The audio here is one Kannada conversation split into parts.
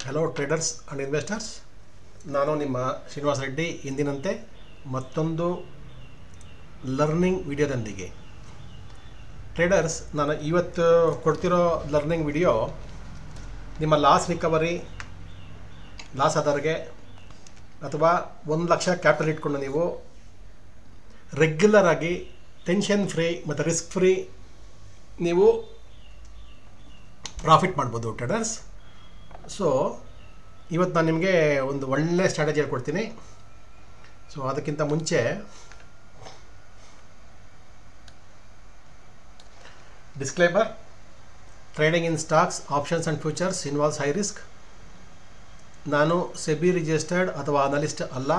ಹಲೋ ಟ್ರೇಡರ್ಸ್ ಆ್ಯಂಡ್ ಇನ್ವೆಸ್ಟರ್ಸ್ ನಾನು ನಿಮ್ಮ ಶ್ರೀನಿವಾಸ ರೆಡ್ಡಿ ಇಂದಿನಂತೆ ಮತ್ತೊಂದು ಲರ್ನಿಂಗ್ ವಿಡಿಯೋದೊಂದಿಗೆ ಟ್ರೇಡರ್ಸ್ ನಾನು ಇವತ್ತು ಕೊಡ್ತಿರೋ ಲರ್ನಿಂಗ್ ವಿಡಿಯೋ ನಿಮ್ಮ ಲಾಸ್ ರಿಕವರಿ ಲಾಸ್ ಆದವ್ರಿಗೆ ಅಥವಾ ಒಂದು ಲಕ್ಷ ಕ್ಯಾಪಿಟಲ್ ಇಟ್ಕೊಂಡು ನೀವು ರೆಗ್ಯುಲರ್ ಆಗಿ ಟೆನ್ಷನ್ ಫ್ರೀ ಮತ್ತು ರಿಸ್ಕ್ ಫ್ರೀ ನೀವು ಪ್ರಾಫಿಟ್ ಮಾಡ್ಬೋದು ಟ್ರೇಡರ್ಸ್ ಸೊ ಇವತ್ತು ನಾನು ನಿಮಗೆ ಒಂದು ಒಳ್ಳೆ ಸ್ಟ್ರಾಟಜಿ ಹೇಳ್ಕೊಡ್ತೀನಿ ಸೊ ಅದಕ್ಕಿಂತ ಮುಂಚೆ disclaimer trading in stocks options and futures involves high risk ನಾನು ಸೆಬಿ ರಿಜಿಸ್ಟರ್ಡ್ ಅಥವಾ ಅನಲಿಸ್ಟ್ ಅಲ್ಲ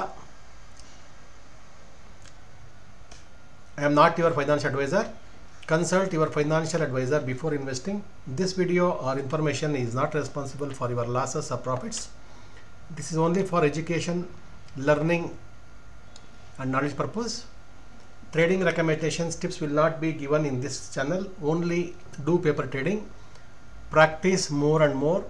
I am not your financial advisor consult your financial advisor before investing. This video or information is not responsible for your losses or profits. This is only for education, learning, and knowledge purpose. Trading recommendations tips will not be given in this channel. Only do paper trading. Practice more and more.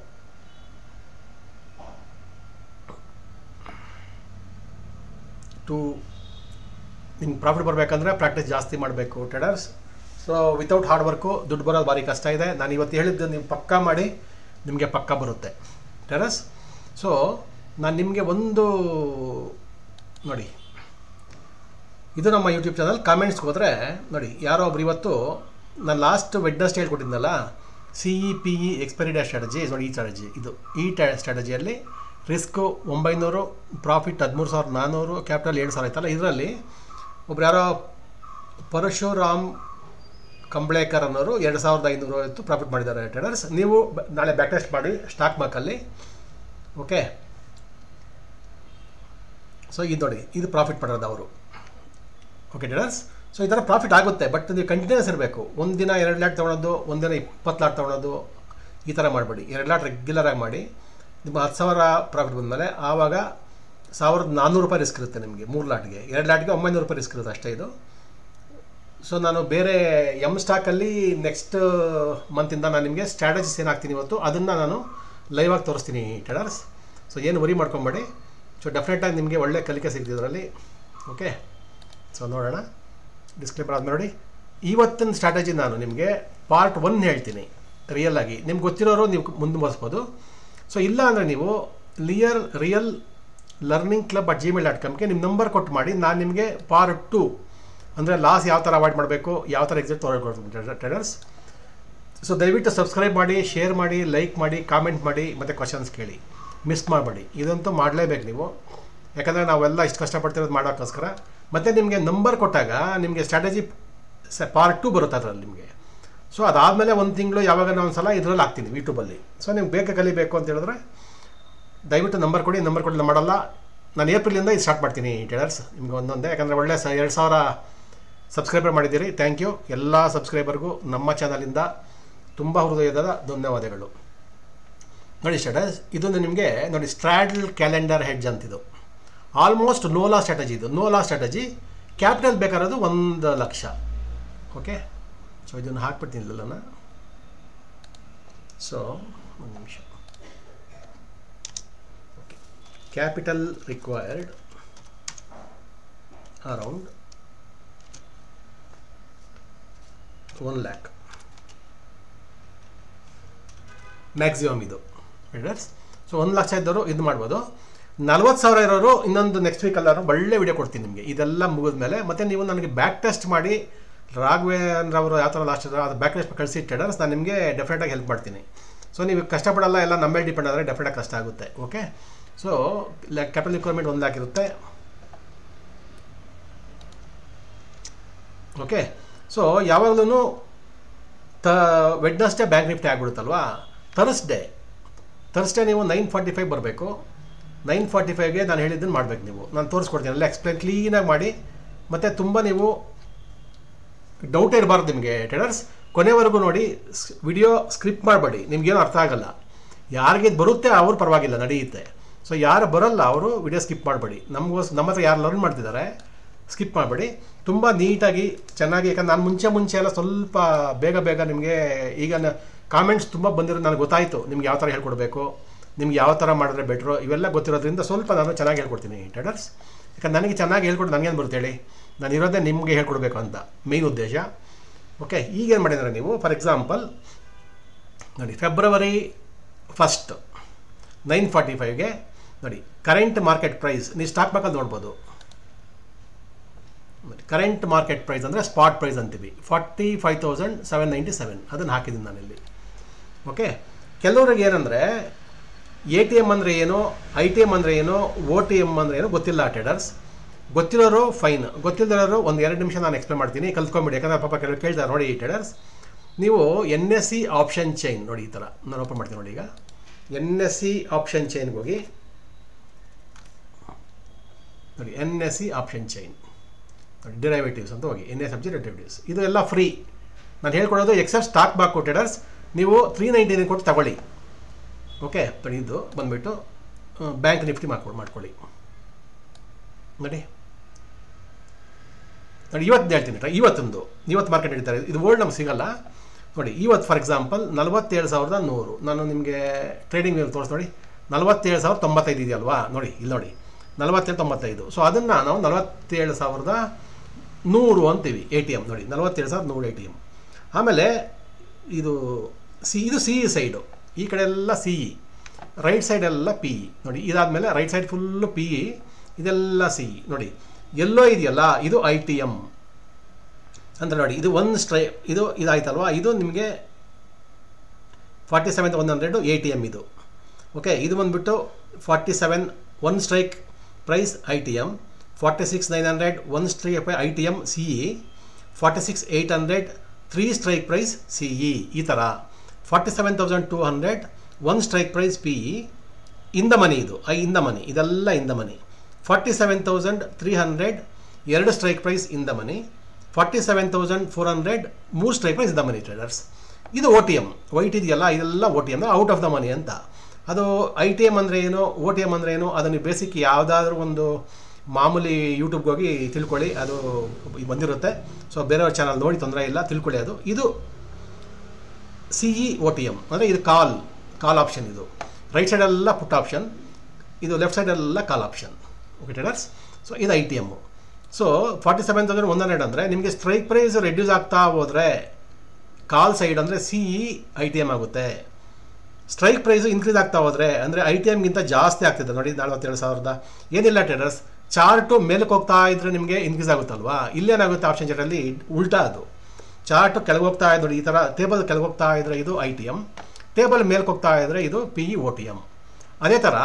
To ನಿಮ್ಗೆ ಪ್ರಾಫಿಟ್ ಬರಬೇಕಂದ್ರೆ ಪ್ರಾಕ್ಟೀಸ್ ಜಾಸ್ತಿ ಮಾಡಬೇಕು traders so without hard work ದುಡ್ಡು ಬರೋದು ಭಾರಿ ಕಷ್ಟ ಇದೆ ನಾನು ಇವತ್ತು ಹೇಳಿದ್ದು ನೀವು ಪಕ್ಕಾ ಮಾಡಿ ನಿಮಗೆ ಪಕ್ಕ ಬರುತ್ತೆ ಟೆರಸ್ ಸೊ ನಾನು ನಿಮಗೆ ಒಂದು ನೋಡಿ ಇದು ನಮ್ಮ ಯೂಟ್ಯೂಬ್ ಚಾನಲ್ ಕಾಮೆಂಟ್ಸ್ಗೆ ಹೋದರೆ ನೋಡಿ ಯಾರೋ ಒಬ್ರು ಇವತ್ತು ನಾನು ಲಾಸ್ಟ್ ವೆಡ್ನಸ್ಡೇ ಹೇಳ್ಕೊಟ್ಟಿದ್ನಲ್ಲ C E P E expiry day strategy ನೋಡಿ ಈ ಸ್ಟ್ರಾಟಜಿ ಇದು ಈ ಟ್ಯಾ ಸ್ಟ್ರಾಟಜಿಯಲ್ಲಿ ರಿಸ್ಕು ಒಂಬೈನೂರು ಪ್ರಾಫಿಟ್ ಹದಿಮೂರು ಸಾವಿರದ ನಾನ್ನೂರು ಕ್ಯಾಪಿಟಲ್ ಏಳು ಸಾವಿರ ಆಯ್ತಲ್ಲ ಇದರಲ್ಲಿ ಒಬ್ರು ಯಾರೋ ಪರಶುರಾಮ್ ಕಂಬ್ಳೇಕರ್ ಅನ್ನೋರು ಎರಡು ಸಾವಿರದ ಐನೂರು ಐವತ್ತು ಪ್ರಾಫಿಟ್ ಮಾಡಿದ್ದಾರೆ ಟ್ರೇಡರ್ಸ್ ನೀವು ಬ- ನಾಳೆ ಬ್ಯಾಕ್ ಟೆಸ್ಟ್ ಮಾಡಿ ಸ್ಟಾಕ್ ಮಾರ್ಕಲ್ಲಿ ಓಕೆ ಸೊ ಇದು ನೋಡಿ ಇದು ಪ್ರಾಫಿಟ್ ಮಾಡೋದು ಅವರು ಓಕೆ ಟ್ರೇಡರ್ಸ್ ಸೊ ಈ ಥರ ಪ್ರಾಫಿಟ್ ಆಗುತ್ತೆ ಬಟ್ ನೀವು ಕಂಟಿನ್ಯೂಸ್ ಇರಬೇಕು ಒಂದು ದಿನ ಎರಡು ಲ್ಯಾಟ್ ತೊಗೊಳೋದು ಒಂದು ದಿನ ಇಪ್ಪತ್ತು ಲಾಟ್ ತೊಗೊಳೋದು ಈ ಥರ ಮಾಡಬೇಡಿ ಎರಡು ಲಾಟ್ ರೆಗ್ಯುಲರಾಗಿ ಮಾಡಿ ನಿಮ್ಮ ಹತ್ತು ಸಾವಿರ ಪ್ರಾಫಿಟ್ ಬಂದಮೇಲೆ ಆವಾಗ ಸಾವಿರದ ನಾನ್ನೂರು ರೂಪಾಯಿ ರಿಸ್ಕ್ ಇರುತ್ತೆ ನಿಮಗೆ ಮೂರು ಲಾಟ್ಗೆ ಎರಡು ಲಾಟ್ಗೆ ಒಂಬೈನೂರು ರೂಪಾಯಿ ರಿಸ್ಕ್ ಇರುತ್ತೆ ಅಷ್ಟೇ ಇದು ಸೊ ನಾನು ಬೇರೆ ಎಮ್ ಸ್ಟಾಕಲ್ಲಿ ನೆಕ್ಸ್ಟ್ ಮಂತಿಂದ ನಾನು ನಿಮಗೆ ಸ್ಟ್ರಾಟಜಿಸ್ ಏನು ಹಾಕ್ತೀನಿ ಇವತ್ತು ಅದನ್ನು ನಾನು ಲೈವ್ ಆಗಿ ತೋರಿಸ್ತೀನಿ ಟ್ರೇಡರ್ಸ್ ಸೊ ಏನು ವರಿ ಮಾಡ್ಕೊಬೇಡಿ ಸೊ ಡೆಫಿನೆಟಾಗಿ ನಿಮಗೆ ಒಳ್ಳೆ ಕಲಿಕೆ ಸಿಗ್ತಿದೆ ಇದರಲ್ಲಿ ಓಕೆ ಸೊ ನೋಡೋಣ ಡಿಸ್ಕ್ಲೇಮರ್ ಆದ್ಮೇಲೆ ನೋಡಿ ಇವತ್ತಿನ ಸ್ಟ್ರಾಟಜಿ ನಾನು ನಿಮಗೆ ಪಾರ್ಟ್ ಒನ್ ಹೇಳ್ತೀನಿ ರಿಯಲ್ ಆಗಿ ನಿಮ್ಗೆ ಗೊತ್ತಿರೋರು ನೀವು ಮುಂದುವರಿಸ್ಬೋದು ಸೊ ಇಲ್ಲ ಅಂದರೆ ನೀವು ಲಿಯರ್ real learning club at Gmail dot ಕಾಮ್ಗೆ ನಿಮ್ಮ ನಂಬರ್ ಕೊಟ್ಟು ಮಾಡಿ ನಾನು ನಿಮಗೆ ಪಾರ್ಟ್ ಟು ಅಂದರೆ ಲಾಸ್ ಯಾವ ಥರ ಅವಾಯ್ಡ್ ಮಾಡಬೇಕು ಯಾವ ಥರ ಎಕ್ಸಿಟ್ ತೊಗೊಳ್ಕೊಡ್ತೀನಿ ಟ್ರೇಡರ್ಸ್ ಸೊ ದಯವಿಟ್ಟು ಸಬ್ಸ್ಕ್ರೈಬ್ ಮಾಡಿ ಶೇರ್ ಮಾಡಿ ಲೈಕ್ ಮಾಡಿ ಕಾಮೆಂಟ್ ಮಾಡಿ ಮತ್ತು ಕ್ವಶನ್ಸ್ ಕೇಳಿ ಮಿಸ್ ಮಾಡಬೇಡಿ ಇದಂತೂ ಮಾಡಲೇಬೇಕು ನೀವು ಯಾಕಂದರೆ ನಾವೆಲ್ಲ ಇಷ್ಟು ಕಷ್ಟಪಡ್ತಿರೋದು ಮಾಡೋಕ್ಕೋಸ್ಕರ ಮತ್ತು ನಿಮಗೆ ನಂಬರ್ ಕೊಟ್ಟಾಗ ನಿಮಗೆ ಸ್ಟ್ರಾಟಜಿ ಸ ಪಾರ್ಟ್ ಟು ಬರುತ್ತೆ ಅದರಲ್ಲಿ ನಿಮಗೆ ಸೊ ಅದಾದಮೇಲೆ ಒಂದು ತಿಂಗಳು ಯಾವಾಗ ಒಂದು ಸಲ ಇದರಲ್ಲಿ ಹಾಕ್ತೀನಿ ಯೂಟ್ಯೂಬಲ್ಲಿ ಸೊ ನಿಮ್ಗೆ ಬೇಗ ಕಲಿಬೇಕು ಅಂತ ಹೇಳಿದ್ರೆ ದಯವಿಟ್ಟು ನಂಬರ್ ಕೊಡಿ ನಂಬರ್ ಕೊಡಿ ನಾನು ಮಾಡಲ್ಲ ನಾನು ಏಪ್ರಿಲಿಂದ ಇದು ಸ್ಟಾರ್ಟ್ ಮಾಡ್ತೀನಿ ಟೇಲರ್ಸ್ ನಿಮ್ಗೆ ಒಂದೊಂದೇ ಯಾಕಂದರೆ ಒಳ್ಳೆ ಸ ಎರಡು ಸಾವಿರ ಸಬ್ಸ್ಕ್ರೈಬರ್ ಮಾಡಿದ್ದೀರಿ ಥ್ಯಾಂಕ್ ಯು ಎಲ್ಲ ಸಬ್ಸ್ಕ್ರೈಬರ್ಗೂ ನಮ್ಮ ಚಾನಲಿಂದ ತುಂಬ ಹೃದಯದ ಧನ್ಯವಾದಗಳು ನೋಡಿ ಸ್ಟೇಟಸ್ ಇದೊಂದು ನಿಮಗೆ ನೋಡಿ ಸ್ಟ್ರಾಡಲ್ ಕ್ಯಾಲೆಂಡರ್ ಹೆಡ್ಜ್ ಅಂತಿದು ಆಲ್ಮೋಸ್ಟ್ ನೋಲಾ ಸ್ಟ್ರಾಟಜಿ ಇದು ನೋಲಾ ಸ್ಟ್ರಾಟಜಿ ಕ್ಯಾಪಿಟಲ್ ಬೇಕಾಗಿರೋದು ಒಂದು ಲಕ್ಷ ಓಕೆ ಸೊ ಇದನ್ನು ಹಾಕ್ಬಿಡ್ತೀನಿ ಇಲ್ಲನ ಸೊ ಒಂದು ನಿಮಿಷ okay capital required around one lakh maximum ಇದು ಟ್ರೇಡರ್ಸ್ ಸೊ ಒಂದು ಲಕ್ಷ ಇದ್ದವರು ಇದು ಮಾಡ್ಬೋದು ನಲ್ವತ್ತು ಸಾವಿರ ಇರೋರು ಇನ್ನೊಂದು ನೆಕ್ಸ್ಟ್ ವೀಕಲ್ಲಾರು ಒಳ್ಳೆ ವಿಡಿಯೋ ಕೊಡ್ತೀನಿ ನಿಮಗೆ ಇದೆಲ್ಲ ಮುಗಿದ ಮೇಲೆ ಮತ್ತು ನೀವು ನನಗೆ ಬ್ಯಾಕ್ ಟೆಸ್ಟ್ ಮಾಡಿ ರಾಘವೇಂದ್ರ ಅವರು ಯಾವ ಥರ ಲಾಸ್ಟ್ ಅದು ಬ್ಯಾಕ್ ಟೆಸ್ಟ್ ಕಳಿಸಿ ಟ್ರೇಡರ್ಸ್ ನಾನು ನಿಮಗೆ ಡೆಫಿನೆಟಾಗಿ ಹೆಲ್ಪ್ ಮಾಡ್ತೀನಿ ಸೊ ನೀವು ಕಷ್ಟಪಡಲ್ಲ ಎಲ್ಲ ನಮ್ಮ ಮೇಲೆ ಡಿಪೆಂಡ್ ಆದರೆ ಡೆಫಿನೆಟಾಗಿ ಕಷ್ಟ ಆಗುತ್ತೆ ಓಕೆ ಸೊ ಕ್ಯಾಪಿಟಲ್ ರಿಕ್ವೈರ್ಮೆಂಟ್ ಒಂದು ಲ್ಯಾಕ್ ಇರುತ್ತೆ ಓಕೆ ಸೊ ಯಾವಾಗಲೂ ತ ವೆಡ್ನಸ್ಡೇ ಬ್ಯಾಂಕ್ ನಿಫ್ಟಿ ಆಗಿಬಿಡುತ್ತಲ್ವಾ ಥರ್ಸ್ಡೇ ಥರ್ಸ್ಡೇ ನೀವು ನೈನ್ ಫಾರ್ಟಿ ಫೈವ್ ಬರಬೇಕು ನೈನ್ ಫಾರ್ಟಿ ಫೈವ್ಗೆ ನಾನು ಹೇಳಿದ್ದನ್ನು ಮಾಡಬೇಕು ನೀವು ನಾನು ತೋರಿಸ್ಕೊಡ್ತೀನಿ ಎಲ್ಲ ಎಕ್ಸ್ಪ್ಲೇನ್ ಕ್ಲೀನಾಗಿ ಮಾಡಿ ಮತ್ತು ತುಂಬ ನೀವು ಡೌಟ್ ಇರಬಾರ್ದು ನಿಮಗೆ ಟ್ರೇಡರ್ಸ್ ಕೊನೆವರೆಗೂ ನೋಡಿ ವಿಡಿಯೋ ಸ್ಕ್ರಿಪ್ಟ್ ಮಾಡಬೇಡಿ ನಿಮ್ಗೇನು ಅರ್ಥ ಆಗಲ್ಲ ಯಾರಿಗೆ ಇದು ಬರುತ್ತೆ ಅವ್ರು ಪರವಾಗಿಲ್ಲ ನಡೆಯುತ್ತೆ ಸೊ ಯಾರು ಬರಲ್ಲ ಅವರು ವಿಡಿಯೋ ಸ್ಕಿಪ್ ಮಾಡಬೇಡಿ ನಮಗೋಸ್ ನಮ್ಮ ಹತ್ರ ಯಾರು ಲರ್ನ್ ಮಾಡ್ತಿದ್ದಾರೆ ಸ್ಕಿಪ್ ಮಾಡಬೇಡಿ ತುಂಬ ನೀಟಾಗಿ ಚೆನ್ನಾಗಿ ಯಾಕಂದ್ರೆ ನಾನು ಮುಂಚೆ ಮುಂಚೆ ಎಲ್ಲ ಸ್ವಲ್ಪ ಬೇಗ ಬೇಗ ನಿಮಗೆ ಈಗ ಕಾಮೆಂಟ್ಸ್ ತುಂಬ ಬಂದಿರೋದು ನನಗೆ ಗೊತ್ತಾಯಿತು ನಿಮ್ಗೆ ಯಾವ ಥರ ಹೇಳ್ಕೊಡ್ಬೇಕು ನಿಮ್ಗೆ ಯಾವ ಥರ ಮಾಡಿದ್ರೆ ಬೆಟ್ರು ಇವೆಲ್ಲ ಗೊತ್ತಿರೋದ್ರಿಂದ ಸ್ವಲ್ಪ ನಾನು ಚೆನ್ನಾಗಿ ಹೇಳ್ಕೊಡ್ತೀನಿ ಟ್ರೇಡರ್ಸ್ ಯಾಕಂದ್ರೆ ನನಗೆ ಚೆನ್ನಾಗಿ ಹೇಳ್ಕೊಟ್ಟು ನನಗೇನು ಬರುತ್ತೆ ಹೇಳಿ ನಾನು ಇರೋದೇ ನಿಮಗೆ ಹೇಳ್ಕೊಡ್ಬೇಕು ಅಂತ ಮೇನ್ ಉದ್ದೇಶ ಓಕೆ ಈಗೇನು ಮಾಡಿದ್ರೆ ನೀವು ಫಾರ್ ಎಕ್ಸಾಂಪಲ್ ನೋಡಿ ಫೆಬ್ರವರಿ ಫಸ್ಟ್ ನೈನ್ ಫಾರ್ಟಿ ಫೈವ್ಗೆ ನೋಡಿ ಕರೆಂಟ್ ಮಾರ್ಕೆಟ್ ಪ್ರೈಸ್ ನೀವು ಸ್ಟಾಕ್ ಮಾರ್ಕಲ್ಲಿ ನೋಡ್ಬೋದು ಕರೆಂಟ್ ಮಾರ್ಕೆಟ್ ಪ್ರೈಸ್ ಅಂದರೆ ಸ್ಪಾಟ್ ಪ್ರೈಸ್ ಅಂತೀವಿ forty five thousand seven ninety seven ಅದನ್ನು ಹಾಕಿದ್ದೀನಿ ನಾನಿಲ್ಲಿ ಓಕೆ ಕೆಲವ್ರಿಗೆ ಏನಂದರೆ ಎ ಟಿ ಎಮ್ ಅಂದರೆ ಏನು ಐ ಟಿ ಎಮ್ ಅಂದರೆ ಏನು ಓ ಟಿ ಎಮ್ ಅಂದರೆ ಏನು ಗೊತ್ತಿಲ್ಲ ಟ್ರೇಡರ್ಸ್ ಗೊತ್ತಿರೋರು ಫೈನ್ ಗೊತ್ತಿಲ್ಲದಿರೋರು ಒಂದು ಎರಡು ನಿಮಿಷ ನಾನು ಎಕ್ಸ್ಪ್ಲೇನ್ ಮಾಡ್ತೀನಿ ಕಲ್ತ್ಕೊಂಬಿಡಿ ಯಾಕಂದರೆ ಪಾಪ ಕೆಲವರು ಕೇಳ್ತಾರೆ ನೋಡಿ ಟ್ರೇಡರ್ಸ್ ನೀವು N S C option chain ನೋಡಿ ಈ ಥರ ನಾನು ಓಪನ್ ಮಾಡ್ತೀನಿ ನೋಡಿ ಈಗ ಎನ್ ಎಸ್ ಸಿ ಆಪ್ಷನ್ ಚೈನ್ಗೆ ಹೋಗಿ ನೋಡಿ N S C option chain ನೋಡಿ ಡಿರೈವೇಟಿವ್ಸ್ ಅಂತ ಹೋಗಿ N S F G derivatives ಇದು ಎಲ್ಲ ಫ್ರೀ ನಾನು ಹೇಳ್ಕೊಡೋದು ಎಕ್ಸೆಪ್ಟ್ ಸ್ಟಾಕ್ ಬಾಕ್ ಟ್ರೇಡರ್ಸ್ ನೀವು ತ್ರೀ ನೈಂಟಿ ಕೊಟ್ಟು ತಗೊಳ್ಳಿ ಓಕೆ ಇದು ಬಂದುಬಿಟ್ಟು ಬ್ಯಾಂಕ್ ನಿಫ್ಟಿ ಮಾಡ್ಕೊಡಿ ಮಾಡ್ಕೊಳ್ಳಿ ನೋಡಿ ನೋಡಿ ಇವತ್ತು ಹೇಳ್ತೀನಿ ಟ್ರೈ ಇವತ್ತೊಂದು ಇವತ್ತು ಮಾರ್ಕೆಟ್ ಹಿಡಿತಾರೆ ಇದು ಓಲ್ಡ್ ನಮ್ಗೆ ಸಿಗಲ್ಲ ನೋಡಿ ಇವತ್ತು ಫಾರ್ ಎಕ್ಸಾಂಪಲ್ ನಲವತ್ತೇಳು ಸಾವಿರದ ನೂರು ನಾನು ನಿಮಗೆ ಟ್ರೇಡಿಂಗ್ ತೋರಿಸ್ ನೋಡಿ ನಲವತ್ತೇಳು ಸಾವಿರದ ತೊಂಬತ್ತೈದು ಇದೆಯಲ್ವಾ ನೋಡಿ ಇಲ್ಲಿ ನೋಡಿ ನಲವತ್ತೇಳು ತೊಂಬತ್ತೈದು ಸೊ ಅದನ್ನು ನಾವು ನಲವತ್ತೇಳು ಸಾವಿರದ ನೂರು ಅಂತೀವಿ ಎ ಟಿ ಎಮ್ ನೋಡಿ ನಲವತ್ತೇಳು ಸಾವಿರದ ನೂರು ಎ ಟಿ ಎಮ್ ಆಮೇಲೆ ಇದು ಸಿ ಇದು ಸಿ ಇ ಸೈಡು ಈ ಕಡೆ ಎಲ್ಲ ಸಿ ಇ ರೈಟ್ ಸೈಡೆಲ್ಲ ಪಿ ಇ ನೋಡಿ ಇದಾದಮೇಲೆ right side full P E ಇದೆಲ್ಲ ಸಿ ಇ ನೋಡಿ ಎಲ್ಲೋ ಇದೆಯಲ್ಲ ಇದು ಐ ಟಿ ಎಮ್ ಅಂದರೆ ನೋಡಿ ಇದು ಒಂದು ಸ್ಟ್ರೈ ಇದು ಇದಾಯ್ತಲ್ವಾ ಇದು ನಿಮಗೆ forty seven one hundred A T M ಇದು ಓಕೆ ಇದು ಬಂದುಬಿಟ್ಟು forty seven one strike price I T M forty six nine hundred one strike I T M C E forty six eight hundred three strike price C E ಈ ಥರ forty seven thousand two hundred one strike price P E in the money ಇದು ಐ ಇನ್ ದ ಮನಿ ಇದೆಲ್ಲ in the money forty seven thousand three hundred ಎರಡು strike price in the money forty seven thousand four hundred ಮೂರು strike price in the money traders ಇದು ಓ ಟಿ ಎಮ್ ವೈಟ್ ಇದೆಯಲ್ಲ ಇದೆಲ್ಲ O T M out of the money ಅಂತ ಅದು ಐ ಟಿ ಎಮ್ ಅಂದರೆ ಏನು ಓ ಟಿ ಎಮ್ ಅಂದರೆ ಏನು ಅದನ್ನು ಬೇಸಿಕ್ ಯಾವುದಾದ್ರೂ ಒಂದು ಮಾಮೂಲಿ ಯೂಟ್ಯೂಬ್ಗೆ ಹೋಗಿ ತಿಳ್ಕೊಳ್ಳಿ ಅದು ಬಂದಿರುತ್ತೆ ಸೊ ಬೇರೆಯವ್ರ ಚಾನಲ್ ನೋಡಿ ತೊಂದರೆ ಇಲ್ಲ ತಿಳ್ಕೊಳ್ಳಿ ಅದು ಇದು C E O T M ಅಂದರೆ ಇದು ಕಾಲ್ ಕಾಲ್ ಆಪ್ಷನ್ ಇದು ರೈಟ್ ಸೈಡೆಲ್ಲ ಪುಟ್ ಆಪ್ಷನ್ ಇದು ಲೆಫ್ಟ್ ಸೈಡೆಲ್ಲ call option okay traders so ಇದು I T M so forty seven thousand one hundred ಅಂದರೆ ನಿಮಗೆ ಸ್ಟ್ರೈಕ್ ಪ್ರೈಸ್ ರೆಡ್ಯೂಸ್ ಆಗ್ತಾ ಹೋದರೆ ಕಾಲ್ ಸೈಡ್ ಅಂದರೆ C E I T M ಆಗುತ್ತೆ ಸ್ಟ್ರೈಕ್ ಪ್ರೈಸು ಇನ್ಕ್ರೀಸ್ ಆಗ್ತಾ ಹೋದರೆ ಅಂದರೆ ಐ ಟಿ ಎಮ್ಗಿಂತ ಜಾಸ್ತಿ ಆಗ್ತಿದೆ ನೋಡಿ ನಲ್ವತ್ತೇಳು ಸಾವಿರದ ಏನಿಲ್ಲ ಟ್ರೇಡರ್ಸ್ ಚಾರ್ಟು ಮೇಲಕ್ಕೆ ಹೋಗ್ತಾ ಇದ್ದರೆ ನಿಮಗೆ ಇನ್ಕ್ರೀಸ್ ಆಗುತ್ತಲ್ವಾ ಇಲ್ಲೇನಾಗುತ್ತೆ ಆಪ್ಷನ್ ಚಾರ್ಟಲ್ಲಿ ಉಲ್ಟಾ ಅದು ಚಾರ್ಟು ಕೆಳಗೆ ಹೋಗ್ತಾ ಇದೆ ನೋಡಿ ಈ ಥರ ಟೇಬಲ್ ಕೆಳಗೆ ಹೋಗ್ತಾ ಇದ್ದರೆ ಇದು ಐ ಟಿ ಎಮ್ ಟೇಬಲ್ ಮೇಲ್ಗೆ ಹೋಗ್ತಾ ಇದ್ದರೆ ಇದು P E O T M ಅದೇ ಥರ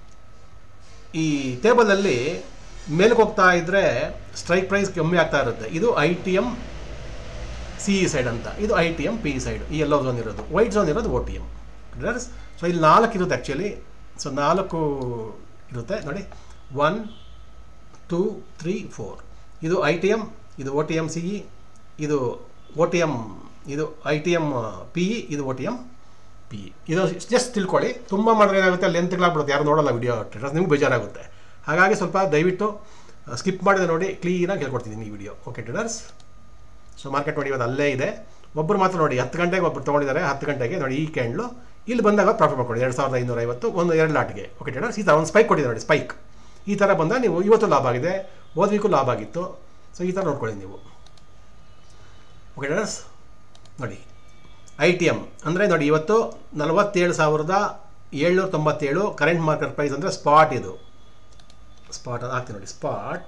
ಈ ಟೇಬಲಲ್ಲಿ ಮೇಲ್ಗೆ ಹೋಗ್ತಾ ಇದ್ದರೆ ಸ್ಟ್ರೈಕ್ ಪ್ರೈಸ್ ಕಮ್ಮಿ ಆಗ್ತಾ ಇರುತ್ತೆ ಇದು I T M C E side ಅಂತ ಇದು I T M P E side ಈ ಎಲ್ಲೋ ಝೋನ್ ಇರೋದು ವೈಟ್ ಝೋನ್ ಇರೋದು ಓ ಟಿ ಎಮ್ ಸೊ ಇಲ್ಲಿ ನಾಲ್ಕು ಇರುತ್ತೆ ಆ್ಯಕ್ಚುಲಿ ಸೊ ನಾಲ್ಕು ಇರುತ್ತೆ ನೋಡಿ ಒನ್ ಟೂ ತ್ರೀ ಫೋರ್ ಇದು ಐ ಟಿ ಎಮ್ ಇದು O T M C E ಇದು ಓ ಟಿ ಎಮ್ ಇದು I T M P E ಇದು O T M P E ಇದು ಜಸ್ಟ್ ತಿಳ್ಕೊಳ್ಳಿ ತುಂಬ ಮಾಡಿದ್ರೆ ಏನಾಗುತ್ತೆ ಲೆಂತ್ಗಳಾಗ್ಬಿಡುತ್ತೆ ಯಾರು ನೋಡಲ್ಲ ವಿಡಿಯೋ ಟ್ರೇಡರ್ಸ್ ನಿಮ್ಗೆ ಬೇಜಾರಾಗುತ್ತೆ ಹಾಗಾಗಿ ಸ್ವಲ್ಪ ದಯವಿಟ್ಟು ಸ್ಕಿಪ್ ಮಾಡಿದೆ ನೋಡಿ ಕ್ಲೀನಾಗಿ ಹೇಳ್ಕೊಡ್ತಿದ್ದೀನಿ ಈ video okay traders so market ನೋಡಿ ಇವತ್ತು ಅಲ್ಲೇ ಇದೆ ಒಬ್ಬರು ಮಾತ್ರ ನೋಡಿ ಹತ್ತು ಗಂಟೆಗೆ ಒಬ್ಬರು ತೊಗೊಂಡಿದ್ದಾರೆ ಹತ್ತು ಗಂಟೆಗೆ ನೋಡಿ ಈ ಕ್ಯಾಂಡ್ಲು ಇಲ್ಲಿ ಬಂದಾಗ ಪ್ರಾಫಿಟ್ ಮಾಡ್ಕೊಳ್ಳಿ ಎರಡು ಸಾವಿರದ ಐನೂರ ಐವತ್ತು ಒಂದು ಎರಡು ಲಾಟ್ಗೆ ಓಕೆ ಟ್ರೇಡರ್ಸ್ ಈ ಥರ ಒಂದು ಸ್ಪೈಕ್ ಕೊಟ್ಟಿದೆ ನೋಡಿ ಸ್ಪೈಕ್ ಈ ಥರ ಬಂದಾಗ ನೀವು ಇವತ್ತು ಲಾಭ ಆಗಿದೆ ಹೋದ ವೀಕು ಲಾಭ ಆಗಿತ್ತು ಸೊ ಈ ಥರ ನೋಡ್ಕೊಳ್ಳಿ ನೀವು ಓಕೆ ಟ್ರೇಡರ್ಸ್ ನೋಡಿ ಐ ಟಿ ಎಮ್ ಅಂದರೆ ನೋಡಿ ಇವತ್ತು ನಲವತ್ತೇಳು ಸಾವಿರದ ಏಳ್ನೂರ ತೊಂಬತ್ತೇಳು ಕರೆಂಟ್ ಮಾರ್ಕೆಟ್ ಪ್ರೈಸ್ ಅಂದರೆ ಸ್ಪಾಟ್ ಇದು ಸ್ಪಾಟ್ ಹಾಕ್ತೀನಿ ನೋಡಿ spot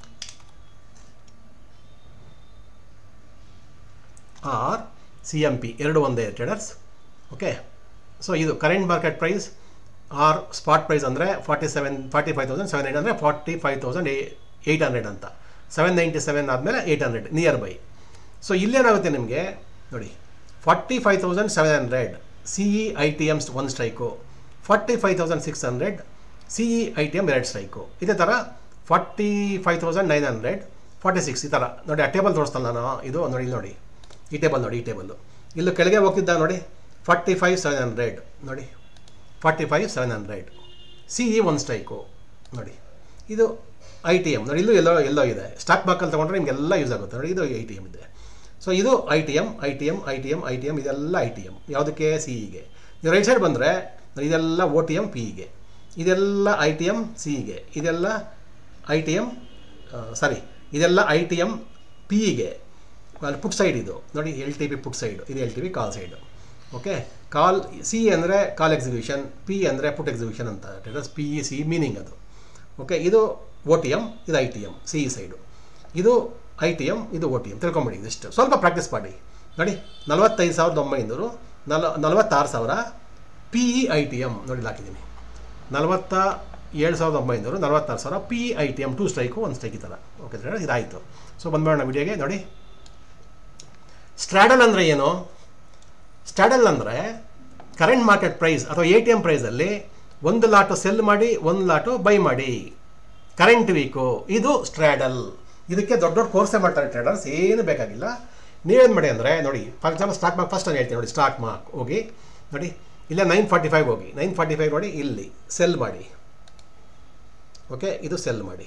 or C M P ಎರಡು ಒಂದೇ ಟ್ರೇಡರ್ಸ್ ಓಕೆ ಸೊ ಇದು current market price or spot price ಅಂದರೆ forty seven forty five thousand seven eight ಅಂದರೆ forty five thousand eight hundred ಅಂತ ಸೆವೆನ್ ನೈಂಟಿ ಸೆವೆನ್ ಆದಮೇಲೆ eight hundred near by so ಇಲ್ಲೇನಾಗುತ್ತೆ ನಿಮಗೆ ನೋಡಿ forty five thousand seven hundred C E I T Ms ಒಂದು strike forty five thousand six hundred C E I T M ಎರಡು ಸ್ಟ್ರೈಕು ಇದೇ ಥರ forty five thousand nine hundred forty six ಈ ಥರ ನೋಡಿ ಆ ಟೇಬಲ್ ತೋರಿಸ್ತಲ್ಲ ನಾನು ಇದು ನೋಡಿ ಇಲ್ಲಿ ನೋಡಿ ಈ ಟೇಬಲ್ ನೋಡಿ ಈ ಟೇಬಲ್ಲು ಇಲ್ಲೂ ಕೆಳಗೆ ಹೋಗ್ತಿದ್ದ ನೋಡಿ ಫಾರ್ಟಿ ಫೈವ್ ಸೆವೆನ್ ಹಂಡ್ರೆಡ್ ನೋಡಿ forty five seven hundred C E ಒಂದು ಸ್ಟ್ರೈಕು ನೋಡಿ ಇದು ಐ ಟಿ ಎಮ್ ನೋಡಿ ಇಲ್ಲೂ ಎಲ್ಲೋ ಎಲ್ಲೋ ಇದೆ ಸ್ಟಾಕ್ ಬಾಕಲ್ಲಿ ತೊಗೊಂಡ್ರೆ ನಿಮಗೆಲ್ಲ ಯೂಸ್ ಆಗುತ್ತೆ ನೋಡಿ ಇದು ಐ ಟಿ ಎಮ್ ಇದೆ ಸೊ ಇದು I T M I T M I T M I T M ಇದೆಲ್ಲ ಐ ಟಿ ಎಮ್ ಯಾವುದಕ್ಕೆ ಸಿ ಇಗೆ ನೀವು ರೈಟ್ ಸೈಡ್ ಬಂದರೆ ಇದೆಲ್ಲ ಒ ಟಿ ಎಮ್ ಪಿ ಇಗೆ ಇದೆಲ್ಲ ಐ ಟಿ ಎಮ್ ಸಿ ಇಗೆ ಇದೆಲ್ಲ ಐ ಟಿ ಎಮ್ ಸಾರಿ ಇದೆಲ್ಲ ಐ ಟಿ ಎಮ್ ಪಿ ಇಗೆ ಅಲ್ಲಿ ಪುಟ್ ಸೈಡ್ ಇದು ನೋಡಿ L T P put side ಇದು L T P call side okay call C ಅಂದರೆ ಕಾಲ್ ಎಕ್ಸಿಕ್ಯೂಷನ್ ಪಿ ಅಂದರೆ ಪುಟ್ ಎಕ್ಸಿಕ್ಯೂಷನ್ ಅಂತ traders P E C meaning ಅದು ಓಕೆ ಇದು ಒ ಟಿ ಎಮ್ ಇದು I T M C E side ಇದು ಐ ಟಿ ಎಮ್ ಇದು ಒ ಟಿ ಎಮ್ ತಿಳ್ಕೊಂಬಿಡಿ ಇದಿಷ್ಟು ಸ್ವಲ್ಪ ಪ್ರಾಕ್ಟೀಸ್ ಮಾಡಿ ನೋಡಿ ನಲವತ್ತೈದು ಸಾವಿರದ ಒಂಬೈನೂರು ನಲ ನಲವತ್ತಾರು ಸಾವಿರ P E I T M ನೋಡಿ ಇಲ್ಲಿ ಹಾಕಿದ್ದೀನಿ ನಲವತ್ತ ಏಳು ಸಾವಿರದ ಒಂಬೈನೂರು ನಲವತ್ತಾರು ಸಾವಿರ P I T M two strike ಒಂದು ಸ್ಟ್ರೈಕ್ ಈ ಥರ ಓಕೆ ಟ್ರೇಡರ್ ಇದಾಯಿತು ಸೊ ಬಂದ್ಬೇಡ ವಿಡಿಯೋಗೆ ನೋಡಿ ಸ್ಟ್ರಾಡಲ್ ಅಂದರೆ ಏನು ಸ್ಟ್ಯಾಡಲ್ ಅಂದರೆ ಕರೆಂಟ್ ಮಾರ್ಕೆಟ್ ಪ್ರೈಸ್ ಅಥವಾ ಎ ಟಿ ಎಮ್ ಪ್ರೈಸಲ್ಲಿ ಒಂದು ಲಾಟು ಸೆಲ್ ಮಾಡಿ ಒಂದು ಲಾಟು ಬೈ ಮಾಡಿ ಕರೆಂಟ್ ವೀಕು ಇದು ಸ್ಟ್ರಾಡಲ್ ಇದಕ್ಕೆ ದೊಡ್ಡ ದೊಡ್ಡ ಕೋರ್ಸೇ ಮಾಡ್ತಾರೆ ಟ್ರೇಡರ್ಸ್ ಏನು ಬೇಕಾಗಿಲ್ಲ ನೀವೇನು ಮಾಡಿ ಅಂದರೆ ನೋಡಿ for example stock mark first ನಾನು ಹೇಳ್ತೀನಿ ನೋಡಿ ಸ್ಟಾಕ್ ಮಾರ್ಕ್ ಹೋಗಿ ನೋಡಿ ಇಲ್ಲೇ ನೈನ್ ಫಾರ್ಟಿ ಫೈವ್ ಹೋಗಿ ನೈನ್ ಫಾರ್ಟಿ ಫೈವ್ ನೋಡಿ ಇಲ್ಲಿ ಸೆಲ್ ಮಾಡಿ ಓಕೆ ಇದು ಸೆಲ್ ಮಾಡಿ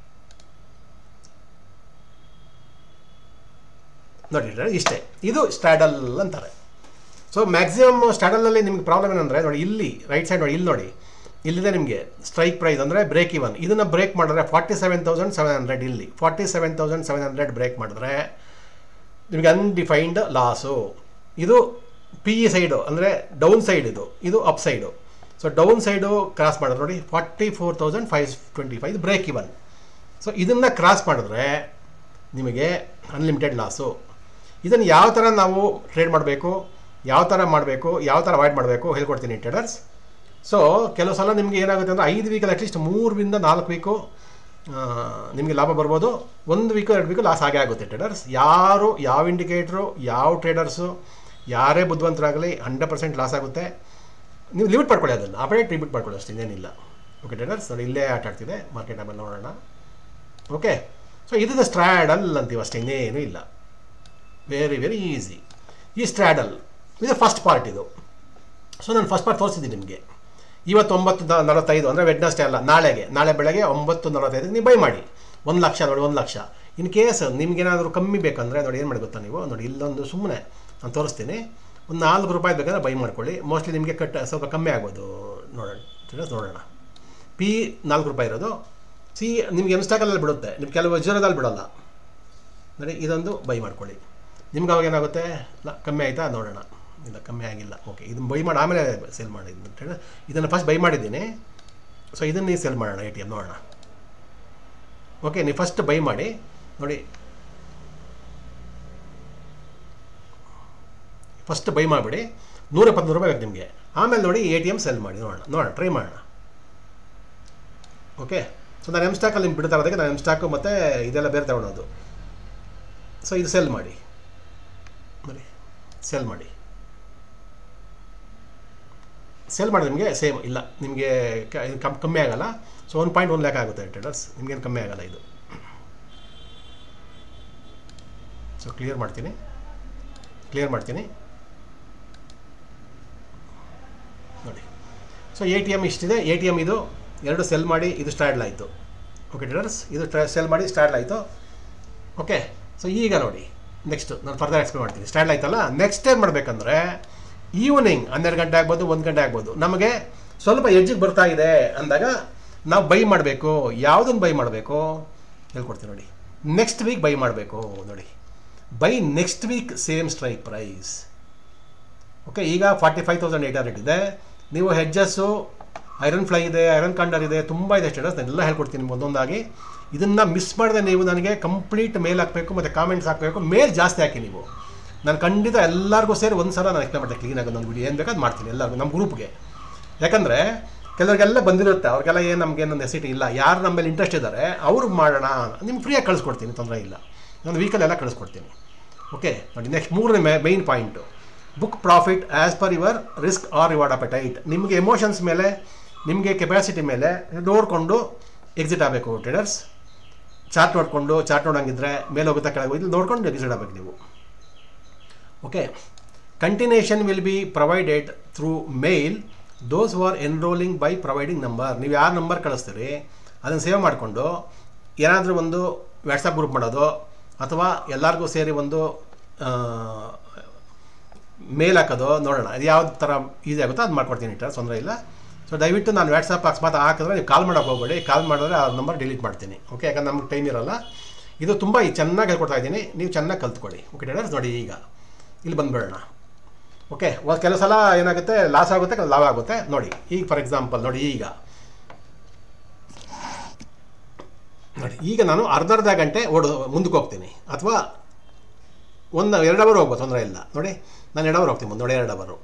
ನೋಡಿ ಇಷ್ಟೇ ಇದು ಸ್ಟ್ಯಾಡಲ್ ಅಂತಾರೆ ಸೊ ಮ್ಯಾಕ್ಸಿಮಮ್ ಸ್ಟ್ಯಾಡಲಲ್ಲಿ ನಿಮ್ಗೆ ಪ್ರಾಬ್ಲಮ್ ಏನಂದರೆ ನೋಡಿ ಇಲ್ಲಿ ರೈಟ್ ಸೈಡ್ ನೋಡಿ ಇಲ್ಲಿ ನೋಡಿ ಇಲ್ಲಿದೆ ನಿಮಗೆ ಸ್ಟ್ರೈಕ್ ಪ್ರೈಸ್ ಅಂದರೆ ಬ್ರೇಕ್ ಇವನ್ ಇದನ್ನು ಬ್ರೇಕ್ ಮಾಡಿದ್ರೆ forty seven thousand seven hundred ಇಲ್ಲಿ forty seven thousand seven hundred break ಮಾಡಿದ್ರೆ ನಿಮಗೆ ಅನ್ಡಿಫೈನ್ಡ್ ಲಾಸು ಇದು ಪಿ ಇ ಸೈಡು ಅಂದರೆ ಡೌನ್ ಸೈಡ್ ಇದು ಇದು up side so down side cross ಮಾಡಿದ್ರೆ ನೋಡಿ forty four thousand five twenty five break even so ಇದನ್ನು ಕ್ರಾಸ್ ಮಾಡಿದ್ರೆ ನಿಮಗೆ ಅನ್ಲಿಮಿಟೆಡ್ ಲಾಸು ಇದನ್ನು ಯಾವ ಥರ ನಾವು ಟ್ರೇಡ್ ಮಾಡಬೇಕು ಯಾವ ಥರ ಮಾಡಬೇಕು ಯಾವ ಥರ ಅವಾಯ್ಡ್ ಮಾಡಬೇಕು ಹೇಳ್ಕೊಡ್ತೀನಿ ಟ್ರೇಡರ್ಸ್ ಸೊ ಕೆಲವು ಸಲ ನಿಮಗೆ ಏನಾಗುತ್ತೆ ಅಂದರೆ ಐದು ವೀಕಲ್ಲಿ ಅಟ್ಲೀಸ್ಟ್ ಮೂರರಿಂದ ನಾಲ್ಕು ವೀಕು ನಿಮಗೆ ಲಾಭ ಬರ್ಬೋದು ಒಂದು ವೀಕು ಎರಡು ವೀಕು ಲಾಸ್ ಆಗೇ ಆಗುತ್ತೆ ಟ್ರೇಡರ್ಸ್ ಯಾರು ಯಾವ ಇಂಡಿಕೇಟ್ರು ಯಾವ ಟ್ರೇಡರ್ಸು ಯಾರೇ ಬುದ್ಧಿವಂತರಾಗಲಿ ಹಂಡ್ರೆಡ್ ಪರ್ಸೆಂಟ್ ಲಾಸ್ ಆಗುತ್ತೆ ನೀವು ಲಿಮಿಟ್ ಮಾಡ್ಕೊಳ್ಳಿ ಅದನ್ನು ಆಪರೇಟ್ ಲಿಮಿಟ್ ಮಾಡ್ಕೊಳ್ಳಿ ಅಷ್ಟು ಇನ್ನೇನಿಲ್ಲ ಓಕೆ ಟ್ರೇಡರ್ಸ್ ನೋಡಿ ಇಲ್ಲೇ ಆಟ ಆಡ್ತಿದೆ ಮಾರ್ಕೆಟ್ ಆಮೇಲೆ ನೋಡೋಣ ಓಕೆ ಸೊ ಇದು ಸ್ಟ್ರಾಡಲ್ ಅಂತೀವಿ ಅಷ್ಟೇ ಇನ್ನೇನು ಇಲ್ಲ ವೆರಿ ವೆರಿ ಈಸಿ ಈ ಸ್ಟ್ರಾಡಲ್ ಇದು ಫಸ್ಟ್ ಪಾರ್ಟ್ ಇದು ಸೊ ನಾನು ಫಸ್ಟ್ ಪಾರ್ಟ್ ತೋರಿಸಿದ್ದೀನಿ ನಿಮಗೆ ಇವತ್ತು ಒಂಬತ್ತು ನ- ನಲವತ್ತೈದು ಅಂದರೆ ವೆಡ್ನಸ್ಡೇ ಅಲ್ಲ ನಾಳೆಗೆ ನಾಳೆ ಬೆಳಗ್ಗೆ ಒಂಬತ್ತು ನಲವತ್ತೈದಕ್ಕೆ ನೀವು ಬೈ ಮಾಡಿ ಒಂದು ಲಕ್ಷ ನೋಡಿ ಒಂದು ಲಕ್ಷ ಇನ್ ಕೇಸ್ ನಿಮ್ಗೇನಾದರೂ ಕಮ್ಮಿ ಬೇಕಂದರೆ ನೋಡಿ ಏನು ಮಾಡಿ ಗೊತ್ತಾ ನೀವು ನೋಡಿ ಇಲ್ಲೊಂದು ಸುಮ್ಮನೆ ನಾನು ತೋರಿಸ್ತೀನಿ ಒಂದು ನಾಲ್ಕು ರೂಪಾಯಿ ಬೇಕಾದ್ರೆ ಬೈ ಮಾಡ್ಕೊಳ್ಳಿ ಮೋಸ್ಟ್ಲಿ ನಿಮಗೆ ಕಟ್ ಸ್ವಲ್ಪ ಕಮ್ಮಿ ಆಗ್ಬೋದು ನೋಡೋಣ ಸರಿ, ನೋಡೋಣ ಪಿ ನಾಲ್ಕು ರೂಪಾಯಿ ಇರೋದು ಸಿ ನಿಮ್ಗೆ ಎಮ್ಸ್ಟಾಕಲ್ಲಿ ಬಿಡುತ್ತೆ ನಿಮ್ಗೆ ಕೆಲವು ಜೀರೋದಲ್ಲಿ ಬಿಡೋಲ್ಲ ನೋಡಿ ಇದೊಂದು ಬೈ ಮಾಡ್ಕೊಳ್ಳಿ ನಿಮ್ಗೆ ಅವಾಗ ಏನಾಗುತ್ತೆ ಇಲ್ಲ ಕಮ್ಮಿ ಆಯಿತಾ ನೋಡೋಣ ಇಲ್ಲ ಕಮ್ಮಿ ಆಗಿಲ್ಲ ಓಕೆ ಇದನ್ನು ಬೈ ಮಾಡಿ ಆಮೇಲೆ ಸೇಲ್ ಮಾಡಿ ಇದನ್ನು ಫಸ್ಟ್ ಬೈ ಮಾಡಿದ್ದೀನಿ ಸೊ ಇದನ್ನು ನೀವು ಸೆಲ್ ಮಾಡೋಣ ಎ ಟಿ ಎಮ್ ನೋಡೋಣ ಓಕೆ ನೀವು ಫಸ್ಟ್ ಬೈ ಮಾಡಿ ನೋಡಿ ಫಸ್ಟ್ ಬೈ ಮಾಡಿಬಿಡಿ ನೂರ ಎಪ್ಪತ್ತು ರೂಪಾಯಿ ಬೇಕು ನಿಮಗೆ ಆಮೇಲೆ ನೋಡಿ ಎ ಟಿ ಎಮ್ ಸೆಲ್ ಮಾಡಿ ನೋಡೋಣ ನೋಡೋಣ ಟ್ರೈ ಮಾಡೋಣ ಓಕೆ ಸೊ ನಾನು ಎಮ್ ಸ್ಟಾಕಲ್ಲಿ ನಿಮ್ಗೆ ಬಿಡ್ತಾ ಇರೋದಕ್ಕೆ ನಾನು ಎಮ್ ಸ್ಟಾಕು ಮತ್ತು ಇದೆಲ್ಲ ಬೇರೆ ತಗೊಳೋದು ಸೊ ಇದು ಸೆಲ್ ಮಾಡಿ ನೋಡಿ ಸೆಲ್ ಮಾಡಿ ಸೆಲ್ ಮಾಡಿ ನಿಮಗೆ ಸೇಮ್ ಇಲ್ಲ ನಿಮಗೆ ಕ- ಇದು ಕಮ್ ಕಮ್ಮಿ ಆಗಲ್ಲ so one point one lakh ಆಗುತ್ತೆ ಟ್ರೇಡರ್ಸ್ ನಿಮಗೇನು ಕಮ್ಮಿ ಆಗಲ್ಲ ಇದು ಸೊ ಕ್ಲಿಯರ್ ಮಾಡ್ತೀನಿ ಕ್ಲಿಯರ್ ಮಾಡ್ತೀನಿ ನೋಡಿ ಸೊ ಎ ಟಿ ಎಮ್ ಇಷ್ಟಿದೆ ಎ ಟಿ ಎಮ್ ಇದು ಎರಡು ಸೆಲ್ ಮಾಡಿ ಇದು ಸ್ಟ್ರಾಡ್ಲ್ ಆಯಿತು ಓಕೆ ಟ್ರೇಡರ್ಸ್ ಇದು ಸೆಲ್ ಮಾಡಿ ಸ್ಟ್ರಾಡ್ಲ್ ಆಯಿತು ಓಕೆ ಸೊ ಈಗ ನೋಡಿ ನೆಕ್ಸ್ಟ್ ನಾನು ಫರ್ದರ್ ಎಕ್ಸ್ಪ್ಲೇನ್ ಮಾಡ್ತೀನಿ ಸ್ಟ್ಯಾಂಡ್ ಆಯ್ತಲ್ಲ ನೆಕ್ಸ್ಟ್ ಏನು ಮಾಡಬೇಕಂದ್ರೆ ಈವ್ನಿಂಗ್ ಹನ್ನೆರಡು ಗಂಟೆ ಆಗ್ಬೋದು ಒಂದು ಗಂಟೆ ಆಗ್ಬೋದು ನಮಗೆ ಸ್ವಲ್ಪ ಎಡ್ಜಿಗೆ ಬರ್ತಾ ಇದೆ ಅಂದಾಗ ನಾವು ಬೈ ಮಾಡಬೇಕು ಯಾವುದನ್ನು ಬೈ ಮಾಡಬೇಕು ಹೇಳ್ಕೊಡ್ತೀನಿ ನೋಡಿ ನೆಕ್ಸ್ಟ್ ವೀಕ್ ಬೈ ಮಾಡಬೇಕು ನೋಡಿ buy next week same strike price okay ಈಗ forty five thousand eight hundred ಇದೆ ನೀವು ಹೆಜ್ಜಸ್ಸು ಐರನ್ ಫ್ಲೈ ಇದೆ ಐರನ್ ಕಂಡರ್ ಇದೆ ತುಂಬ ಇದೆ ಸ್ಟೇಟಸ್ ನಾನು ಎಲ್ಲ ಹೇಳ್ಕೊಡ್ತೀನಿ ನಿಮ್ಗೆ ಒಂದೊಂದಾಗಿ ಇದನ್ನು ಮಿಸ್ ಮಾಡಿದೆ ನೀವು ನನಗೆ ಕಂಪ್ಲೀಟ್ ಮೇಲ್ ಹಾಕಬೇಕು ಮತ್ತು ಕಾಮೆಂಟ್ಸ್ ಹಾಕಬೇಕು ಮೇಲ್ ಜಾಸ್ತಿ ಹಾಕಿ ನೀವು ನಾನು ಖಂಡಿತ ಎಲ್ಲರಿಗೂ ಸೇರಿ ಒಂದು ಸಲ ನಾನು ಎಕ್ಸ್ಪ್ಲೇನ್ ಮಾಡ್ತೀನಿ ಕ್ಲೀನಾಗಿ ಒಂದು ವಿಡಿಯೋ ಏನು ಬೇಕಾದ್ ಮಾಡ್ತೀನಿ ಎಲ್ಲರಿಗೂ ನಮ್ಮ ಗ್ರೂಪ್ಗೆ ಯಾಕಂದರೆ ಕೆಲವರಿಗೆಲ್ಲ ಬಂದಿರುತ್ತೆ ಅವ್ರಿಗೆಲ್ಲ ಏನು ನಮಗೆ ನೆಸಿಟಿ ಇಲ್ಲ ಯಾರು ನಮ್ಮ ಮೇಲೆ ಇಂಟ್ರೆಸ್ಟ್ ಇದ್ದಾರೆ ಅವ್ರಿಗೆ ಮಾಡೋಣ ನಿಮ್ಗೆ ಫ್ರೀಯಾಗಿ ಕಳಿಸ್ಕೊಡ್ತೀನಿ ತೊಂದರೆ ಇಲ್ಲ ನಾನು ವೀಕಲ್ಲೆಲ್ಲ ಕಳಿಸ್ಕೊಡ್ತೀನಿ ಓಕೆ ನೋಡಿ ನೆಕ್ಸ್ಟ್ ಮೂರನೇ ಮೇ main point book profit as per your risk or reward appetite ನಿಮಗೆ ಎಮೋಷನ್ಸ್ ಮೇಲೆ ನಿಮಗೆ ಕೆಪಾಸಿಟಿ ಮೇಲೆ ನೋಡಿಕೊಂಡು ಎಕ್ಸಿಟ್ ಆಗಬೇಕು ಟ್ರೇಡರ್ಸ್ ಚಾರ್ಟ್ ನೋಡಿಕೊಂಡು ಚಾರ್ಟ್ ನೋಡಂಗಿದ್ರೆ ಮೇಲೆ ಹೋಗುತ್ತಾ ಕೆಳಗೆ ಹೋಗಿ ನೋಡ್ಕೊಂಡು ಎಕ್ಸಿಟ್ ಆಗಬೇಕು ನೀವು okay continuation will be provided through mail those who are enrolling by providing number ನೀವು ಯಾರು ನಂಬರ್ ಕಳಿಸ್ತೀರಿ ಅದನ್ನು ಸೇವ್ ಮಾಡಿಕೊಂಡು ಏನಾದರೂ ಒಂದು ವಾಟ್ಸಪ್ ಗ್ರೂಪ್ ಮಾಡೋದು ಅಥವಾ ಎಲ್ಲರಿಗೂ ಸೇರಿ ಒಂದು ಮೇಲ್ ಹಾಕೋದು ನೋಡೋಣ ಅದು ಯಾವ ಥರ ಈಸಿ ಆಗುತ್ತೋ ಅದು ಮಾಡ್ಕೊಡ್ತೀನಿ ಇಟ್ಟ ತೊಂದರೆ ಇಲ್ಲ ಸೊ ದಯವಿಟ್ಟು ನಾನು ವಾಟ್ಸಪ್ ಅಕಸ್ಮಾತ್ ಹಾಕಿದ್ರೆ ನೀವು ಕಾಲ್ ಮಾಡೋಕೆ ಹೋಗಬೇಡಿ ಕಾಲ್ ಮಾಡಿದ್ರೆ ಆ ನಂಬರ್ ಡಿಲೀಟ್ ಮಾಡ್ತೀನಿ ಓಕೆ ಯಾಕಂದ್ರೆ ನಮ್ಗೆ ಟೈಮ್ ಇರಲ್ಲ ಇದು ತುಂಬ ಚೆನ್ನಾಗಿ ಹೇಳ್ಕೊಡ್ತಾ ಇದ್ದೀನಿ ನೀವು ಚೆನ್ನಾಗಿ ಕಲ್ತ್ಕೊಳ್ಳಿ ಓಕೆ ಟೇಡರ್ಸ್ ನೋಡಿ ಈಗ ಇಲ್ಲಿ ಬಂದುಬಿಡೋಣ ಓಕೆ ಒಂದು ಕೆಲವು ಸಲ ಏನಾಗುತ್ತೆ ಲಾಸ್ ಆಗುತ್ತೆ ಕೆಲವು ಲಾಭ ಆಗುತ್ತೆ ನೋಡಿ ಈಗ ಫಾರ್ ಎಕ್ಸಾಂಪಲ್ ನೋಡಿ ಈಗ ನೋಡಿ ಈಗ ನಾನು ಅರ್ಧ ಅರ್ಧ ಗಂಟೆ ಓಡು ಮುಂದಕ್ಕೆ ಹೋಗ್ತೀನಿ ಅಥವಾ ಒಂದು ಎರಡು ಅವರ್ ಹೋಗ್ಬೋದು ತೊಂದರೆ ಇಲ್ಲ ನೋಡಿ ನಾನು ಎರಡು ಅವರ್ ಹೋಗ್ತೀನಿ ಮುಂದೆ ನೋಡಿ ಎರಡು ಅವರು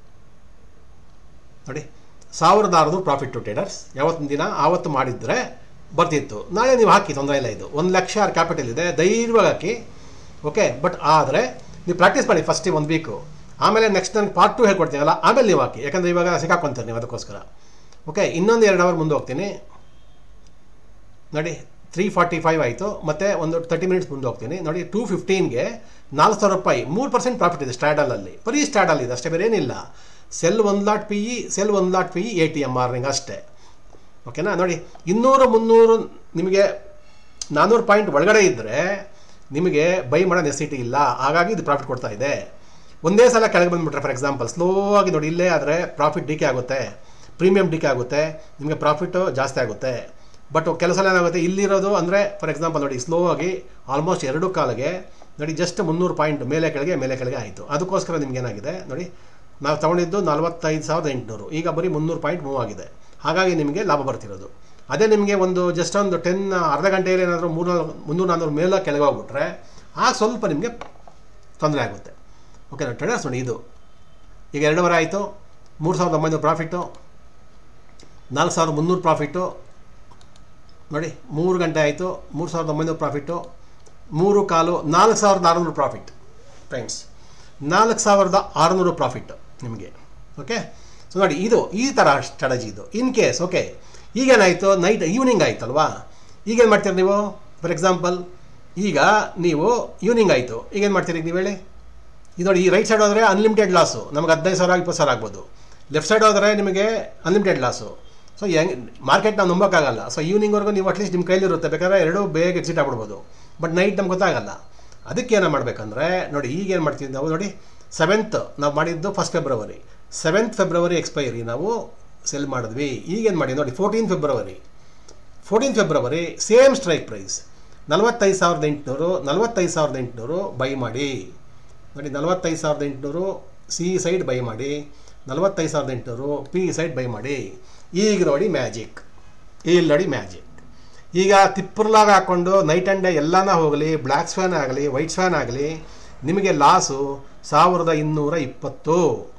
ನೋಡಿ ಸಾವಿರದ ಆರುನೂರು ಪ್ರಾಫಿಟ್ ಟ್ರೇಡರ್ಸ್ ಯಾವತ್ತಿನ ದಿನ ಆವತ್ತು ಮಾಡಿದರೆ ಬರ್ತಿತ್ತು ನಾಳೆ ನೀವು ಹಾಕಿ ತೊಂದರೆ ಇಲ್ಲ ಇದು ಒಂದು ಲಕ್ಷ ಕ್ಯಾಪಿಟಲ್ ಇದೆ ಧೈರ್ಯವಾಗಿ ಹಾಕಿ ಓಕೆ ಬಟ್ ಆದರೆ ನೀವು ಪ್ರಾಕ್ಟೀಸ್ ಮಾಡಿ ಫಸ್ಟಿಗೆ ಒಂದು ವೀಕು ಆಮೇಲೆ ನೆಕ್ಸ್ಟ್ ನನಗೆ ಪಾರ್ಟ್ ಟು ಹೇಳ್ಕೊಡ್ತೀನಲ್ಲ ಆಮೇಲೆ ನೀವು ಹಾಕಿ ಯಾಕಂದರೆ ಇವಾಗ ಸಿಕ್ಕಾಕೊಂತೀರಿ ನೀವು ಅದಕ್ಕೋಸ್ಕರ ಓಕೆ ಇನ್ನೊಂದು ಎರಡು ಅವರ್ ಮುಂದೆ ಹೋಗ್ತೀನಿ ನೋಡಿ ತ್ರೀ ಫಾರ್ಟಿ ಫೈವ್ ಆಯಿತು ಮತ್ತು ಒಂದು ತರ್ಟಿ ಮಿನಿಟ್ಸ್ ಮುಂದೆ ಹೋಗ್ತೀನಿ ನೋಡಿ ಟೂ ಫಿಫ್ಟೀನ್ಗೆ ನಾಲ್ಕು ಸಾವಿರ ರೂಪಾಯಿ ಮೂರು ಪರ್ಸೆಂಟ್ ಪ್ರಾಫಿಟ್ ಇದೆ ಸ್ಟ್ಯಾಡಲಲ್ಲಿ ಬರೀ ಸ್ಟ್ಯಾಡಲ್ ಇದೆ ಅಷ್ಟೇ ಬೇರೆ ಏನಿಲ್ಲ ಸೆಲ್ ಒಂದು ಲಾಟ್ ಪಿ ಇ ಸೆಲ್ ಒಂದು lot P E A T M morning ಅಷ್ಟೇ ಓಕೆನಾ ನೋಡಿ ಇನ್ನೂರು ಮುನ್ನೂರು ನಿಮಗೆ ನಾನ್ನೂರು ಪಾಯಿಂಟ್ ಒಳಗಡೆ ಇದ್ದರೆ ನಿಮಗೆ ಬೈ ಮಾಡೋ ನೆಸಿಟಿ ಇಲ್ಲ ಹಾಗಾಗಿ ಇದು ಪ್ರಾಫಿಟ್ ಕೊಡ್ತಾ ಇದೆ ಒಂದೇ ಸಲ ಕೆಳಗೆ ಬಂದುಬಿಟ್ರೆ ಫಾರ್ ಎಕ್ಸಾಂಪಲ್ ಸ್ಲೋ ಆಗಿ ನೋಡಿ ಇಲ್ಲೇ ಆದರೆ ಪ್ರಾಫಿಟ್ ಡಿಕೆ ಆಗುತ್ತೆ ಪ್ರೀಮಿಯಂ ಡಿಕೆ ಆಗುತ್ತೆ ನಿಮಗೆ ಪ್ರಾಫಿಟ್ಟು ಜಾಸ್ತಿ ಆಗುತ್ತೆ ಬಟ್ ಕೆಲವು ಸಲ ಏನಾಗುತ್ತೆ ಇಲ್ಲಿರೋದು ಅಂದರೆ ಫಾರ್ ಎಕ್ಸಾಂಪಲ್ ನೋಡಿ ಸ್ಲೋ ಆಗಿ ಆಲ್ಮೋಸ್ಟ್ ಎರಡು ಕಾಲಿಗೆ ನೋಡಿ ಜಸ್ಟ್ ಮುನ್ನೂರು ಪಾಯಿಂಟ್ ಮೇಲೆ ಕೆಳಗೆ ಮೇಲೆ ಕೆಳಗೆ ಆಯಿತು ಅದಕ್ಕೋಸ್ಕರ ನಿಮ್ಗೆ ಏನಾಗಿದೆ ನೋಡಿ ನಾವು ತೊಗೊಂಡಿದ್ದು ನಲ್ವತ್ತೈದು ಸಾವಿರದ ಎಂಟುನೂರು ಈಗ ಬರೀ ಮುನ್ನೂರು ಪಾಯಿಂಟ್ ಮೂವ್ ಆಗಿದೆ ಹಾಗಾಗಿ ನಿಮಗೆ ಲಾಭ ಬರ್ತಿರೋದು ಅದೇ ನಿಮಗೆ ಒಂದು ಜಸ್ಟ್ ಒಂದು ಟೆನ್ ಅರ್ಧ ಗಂಟೆಯಲ್ಲಿ ಏನಾದರೂ ಮೂರು ನಾಲ್ಕು ಮುನ್ನೂರು ನಾನ್ನೂರು ಮೇಲೆ ಕೆಳಗೆ ಹೋಗ್ಬಿಟ್ರೆ ಆಗ ಸ್ವಲ್ಪ ನಿಮಗೆ ತೊಂದರೆ ಆಗುತ್ತೆ ಓಕೆ ಟ್ರೇಡರ್ಸ್ ನೋಡಿ ಇದು ಈಗ ಎರಡೂವರೆ ಆಯಿತು ಮೂರು ಸಾವಿರದ ಒಂಬೈನೂರು ಪ್ರಾಫಿಟ್ಟು ನಾಲ್ಕು ಸಾವಿರದ ಮುನ್ನೂರು ಪ್ರಾಫಿಟ್ಟು ನೋಡಿ ಮೂರು ಗಂಟೆ ಆಯಿತು ಮೂರು ಸಾವಿರದ ಒಂಬೈನೂರು ಪ್ರಾಫಿಟ್ಟು ಮೂರು ಕಾಲು ನಾಲ್ಕು ಸಾವಿರದ ಆರುನೂರು ಪ್ರಾಫಿಟ್ ಫ್ರೆಂಡ್ಸ್ ನಾಲ್ಕು ಸಾವಿರದ ಆರುನೂರು ಪ್ರಾಫಿಟ್ ನಿಮಗೆ ಓಕೆ ಸೊ ನೋಡಿ ಇದು ಈ ಥರ ಸ್ಟ್ರಾಟಜಿ ಇದು ಇನ್ ಕೇಸ್ ಓಕೆ ಈಗೇನಾಯಿತು ನೈಟ್ ಈವ್ನಿಂಗ್ ಆಯ್ತಲ್ವಾ ಈಗೇನು ಮಾಡ್ತೀರಿ ನೀವು ಫಾರ್ ಎಕ್ಸಾಂಪಲ್ ಈಗ ನೀವು ಈವ್ನಿಂಗ್ ಆಯಿತು ಈಗೇನು ಮಾಡ್ತೀರಿ ನೀವು ಹೇಳಿ ಇದು ನೋಡಿ ಈ ರೈಟ್ ಸೈಡ್ ಹೋದರೆ ಅನ್ಲಿಮಿಟೆಡ್ ಲಾಸು ನಮಗೆ ಹದಿನೈದು ಸಾವಿರ ಇಪ್ಪತ್ತು ಸಾವಿರ ಆಗ್ಬೋದು ಲೆಫ್ಟ್ ಸೈಡ್ ಹೋದರೆ ನಿಮಗೆ ಅನ್ಲಿಮಿಟೆಡ್ ಲಾಸು ಸೊ ಹೆಂಗ್ ಮಾರ್ಕೆಟ್ ನಾವು ನಂಬೋಕ್ಕಾಗಲ್ಲ ಸೊ ಈವ್ನಿಂಗ್ವರೆಗೂ ನೀವು ಅಟ್ಲೀಸ್ಟ್ ನಿಮ್ಮ ಕೈಲಿರುತ್ತೆ ಬೇಕಾದ್ರೆ ಎರಡೂ ಬೇಗ ಎಕ್ಸಿಟ್ ಆಗ್ಬಿಡ್ಬೋದು ಬಟ್ ನೈಟ್ ನಮ್ಗೆ ಗೊತ್ತಾಗಲ್ಲ ಅದಕ್ಕೆ ಏನು ಮಾಡಬೇಕಂದ್ರೆ ನೋಡಿ ಈಗ ಏನು ಮಾಡ್ತೀವಿ ನಾವು ನೋಡಿ ಸೆವೆಂತ್ ನಾವು ಮಾಡಿದ್ದು first February seventh February expiry ನಾವು ಸೆಲ್ ಮಾಡಿದ್ವಿ ಈಗೇನು ಮಾಡಿ ನೋಡಿ fourteen February fourteen February same strike price ನಲವತ್ತೈದು ಸಾವಿರದ ಎಂಟುನೂರು ನಲವತ್ತೈದು ಸಾವಿರದ ಎಂಟುನೂರು ಬೈ ಮಾಡಿ ನೋಡಿ ನಲವತ್ತೈದು ಸಾವಿರದ ಎಂಟುನೂರು ಸಿ ಸೈಡ್ ಬೈ ಮಾಡಿ ನಲವತ್ತೈದು ಸಾವಿರದ ಎಂಟುನೂರು ಪಿ ಸೈಡ್ ಬೈ ಮಾಡಿ ಈಗ ನೋಡಿ ಮ್ಯಾಜಿಕ್ ಇಲ್ಲಿ ನೋಡಿ ಮ್ಯಾಜಿಕ್ ಈಗ ತಿಪ್ಪರ್ಲಾಗ ಹಾಕ್ಕೊಂಡು ನೈಟ್ ಆ್ಯಂಡ್ ಡೇ ಎಲ್ಲಾನ ಹೋಗಲಿ ಬ್ಲ್ಯಾಕ್ ಸ್ವ್ಯಾನ್ ಆಗಲಿ ವೈಟ್ ಸ್ವ್ಯಾನ್ ಆಗಲಿ ನಿಮಗೆ ಲಾಸು ಸಾವಿರದ ಇನ್ನೂರ ಇಪ್ಪತ್ತು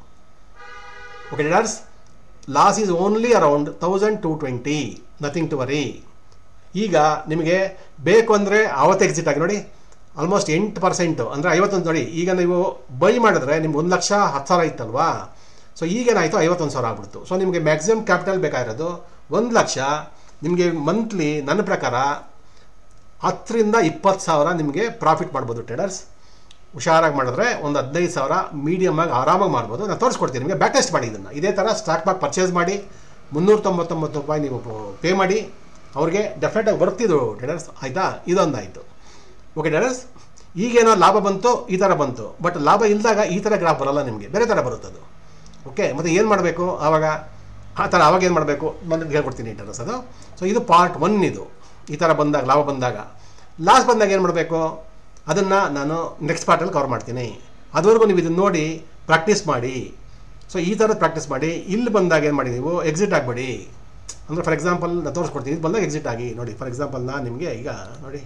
ಓಕೆ ಡಾರ್ಸ್ loss is only around thousand two twenty nothing to worry ಈಗ ನಿಮಗೆ ಬೇಕು ಅಂದರೆ ಆವತ್ತು ಎಕ್ಸಿಟ್ ಆಗಿ ನೋಡಿ ಆಲ್ಮೋಸ್ಟ್ ಎಂಟು ಪರ್ಸೆಂಟು ಅಂದರೆ ಐವತ್ತೊಂದು ನೋಡಿ ಈಗ ನೀವು ಬೈ ಮಾಡಿದ್ರೆ ನಿಮ್ಗೆ ಒಂದು ಲಕ್ಷ ಹತ್ತು ಸಾವಿರ ಇತ್ತಲ್ವಾ ಸೊ ಈಗೇನಾಯಿತು ಐವತ್ತೊಂದು ಸಾವಿರ ಆಗ್ಬಿಡ್ತು ಸೊ ನಿಮಗೆ ಮ್ಯಾಕ್ಸಿಮಮ್ ಕ್ಯಾಪಿಟಲ್ ಬೇಕಾಗಿರೋದು ಒಂದು ಲಕ್ಷ ನಿಮಗೆ ಮಂತ್ಲಿ ನನ್ನ ಪ್ರಕಾರ ಹತ್ತರಿಂದ ಇಪ್ಪತ್ತು ಸಾವಿರ ನಿಮಗೆ ಪ್ರಾಫಿಟ್ ಮಾಡ್ಬೋದು ಟ್ರೇಡರ್ಸ್ ಹುಷಾರಾಗಿ ಮಾಡಿದ್ರೆ ಒಂದು ಹದಿನೈದು ಸಾವಿರ ಮೀಡಿಯಮ್ ಆಗಿ ಆರಾಮಾಗಿ ಮಾಡ್ಬೋದು ನಾನು ತೋರಿಸ್ಕೊಡ್ತೀನಿ ನಿಮಗೆ ಬ್ಯಾಕ್ ಟೆಸ್ಟ್ ಮಾಡಿ ಇದನ್ನು ಇದೇ ಥರ ಸ್ಟಾಕ್ ಮಾರ್ಕ್ ಪರ್ಚೇಸ್ ಮಾಡಿ ಮುನ್ನೂರ ತೊಂಬತ್ತೊಂಬತ್ತು ರೂಪಾಯಿ ನೀವು ಪೇ ಮಾಡಿ ಅವ್ರಿಗೆ ಡೆಫಿನೆಟಾಗಿ ಬರ್ತಿದ್ದು ಟ್ರೇಡರ್ಸ್ ಆಯಿತಾ ಇದೊಂದಾಯಿತು ಓಕೆ ಟ್ರೇಡರ್ಸ್ ಈಗೇನೋ ಲಾಭ ಬಂತು ಈ ಥರ ಬಂತು ಬಟ್ ಲಾಭ ಇಲ್ಲದಾಗ ಈ ಥರ ಗ್ರಾಫ್ ಬರಲ್ಲ ನಿಮಗೆ ಬೇರೆ ಥರ ಬರುತ್ತೆ ಅದು ಓಕೆ ಮತ್ತು ಏನು ಮಾಡಬೇಕು ಆವಾಗ ಆ ಥರ ಆವಾಗ ಏನು ಮಾಡಬೇಕು ನಾನು ಹೇಳ್ಕೊಡ್ತೀನಿ ಇಂಟರ್ನೆಸ್ ಅದು ಸೊ ಇದು ಪಾರ್ಟ್ ಒನ್ ಇದು ಈ ಥರ ಬಂದಾಗ ಲಾಭ ಬಂದಾಗ ಲಾಸ್ಟ್ ಬಂದಾಗ ಏನು ಮಾಡಬೇಕು ಅದನ್ನು ನಾನು ನೆಕ್ಸ್ಟ್ ಪಾರ್ಟಲ್ಲಿ ಕವರ್ ಮಾಡ್ತೀನಿ ಅದುವರೆಗೂ ನೀವು ಇದನ್ನು ನೋಡಿ ಪ್ರಾಕ್ಟೀಸ್ ಮಾಡಿ ಸೊ ಈ ಥರದ ಪ್ರಾಕ್ಟೀಸ್ ಮಾಡಿ ಇಲ್ಲಿ ಬಂದಾಗ ಏನು ಮಾಡಿ ನೀವು ಎಕ್ಸಿಟ್ ಆಗಬೇಡಿ ಅಂದರೆ ಫಾರ್ ಎಕ್ಸಾಂಪಲ್ ನಾನು ತೋರಿಸ್ಕೊಡ್ತೀನಿ ಇದು ಬಂದಾಗ ಎಕ್ಸಿಟ್ ಆಗಿ ನೋಡಿ ಫಾರ್ ಎಕ್ಸಾಂಪಲ್ ನಾನು ನಿಮಗೆ ಈಗ ನೋಡಿ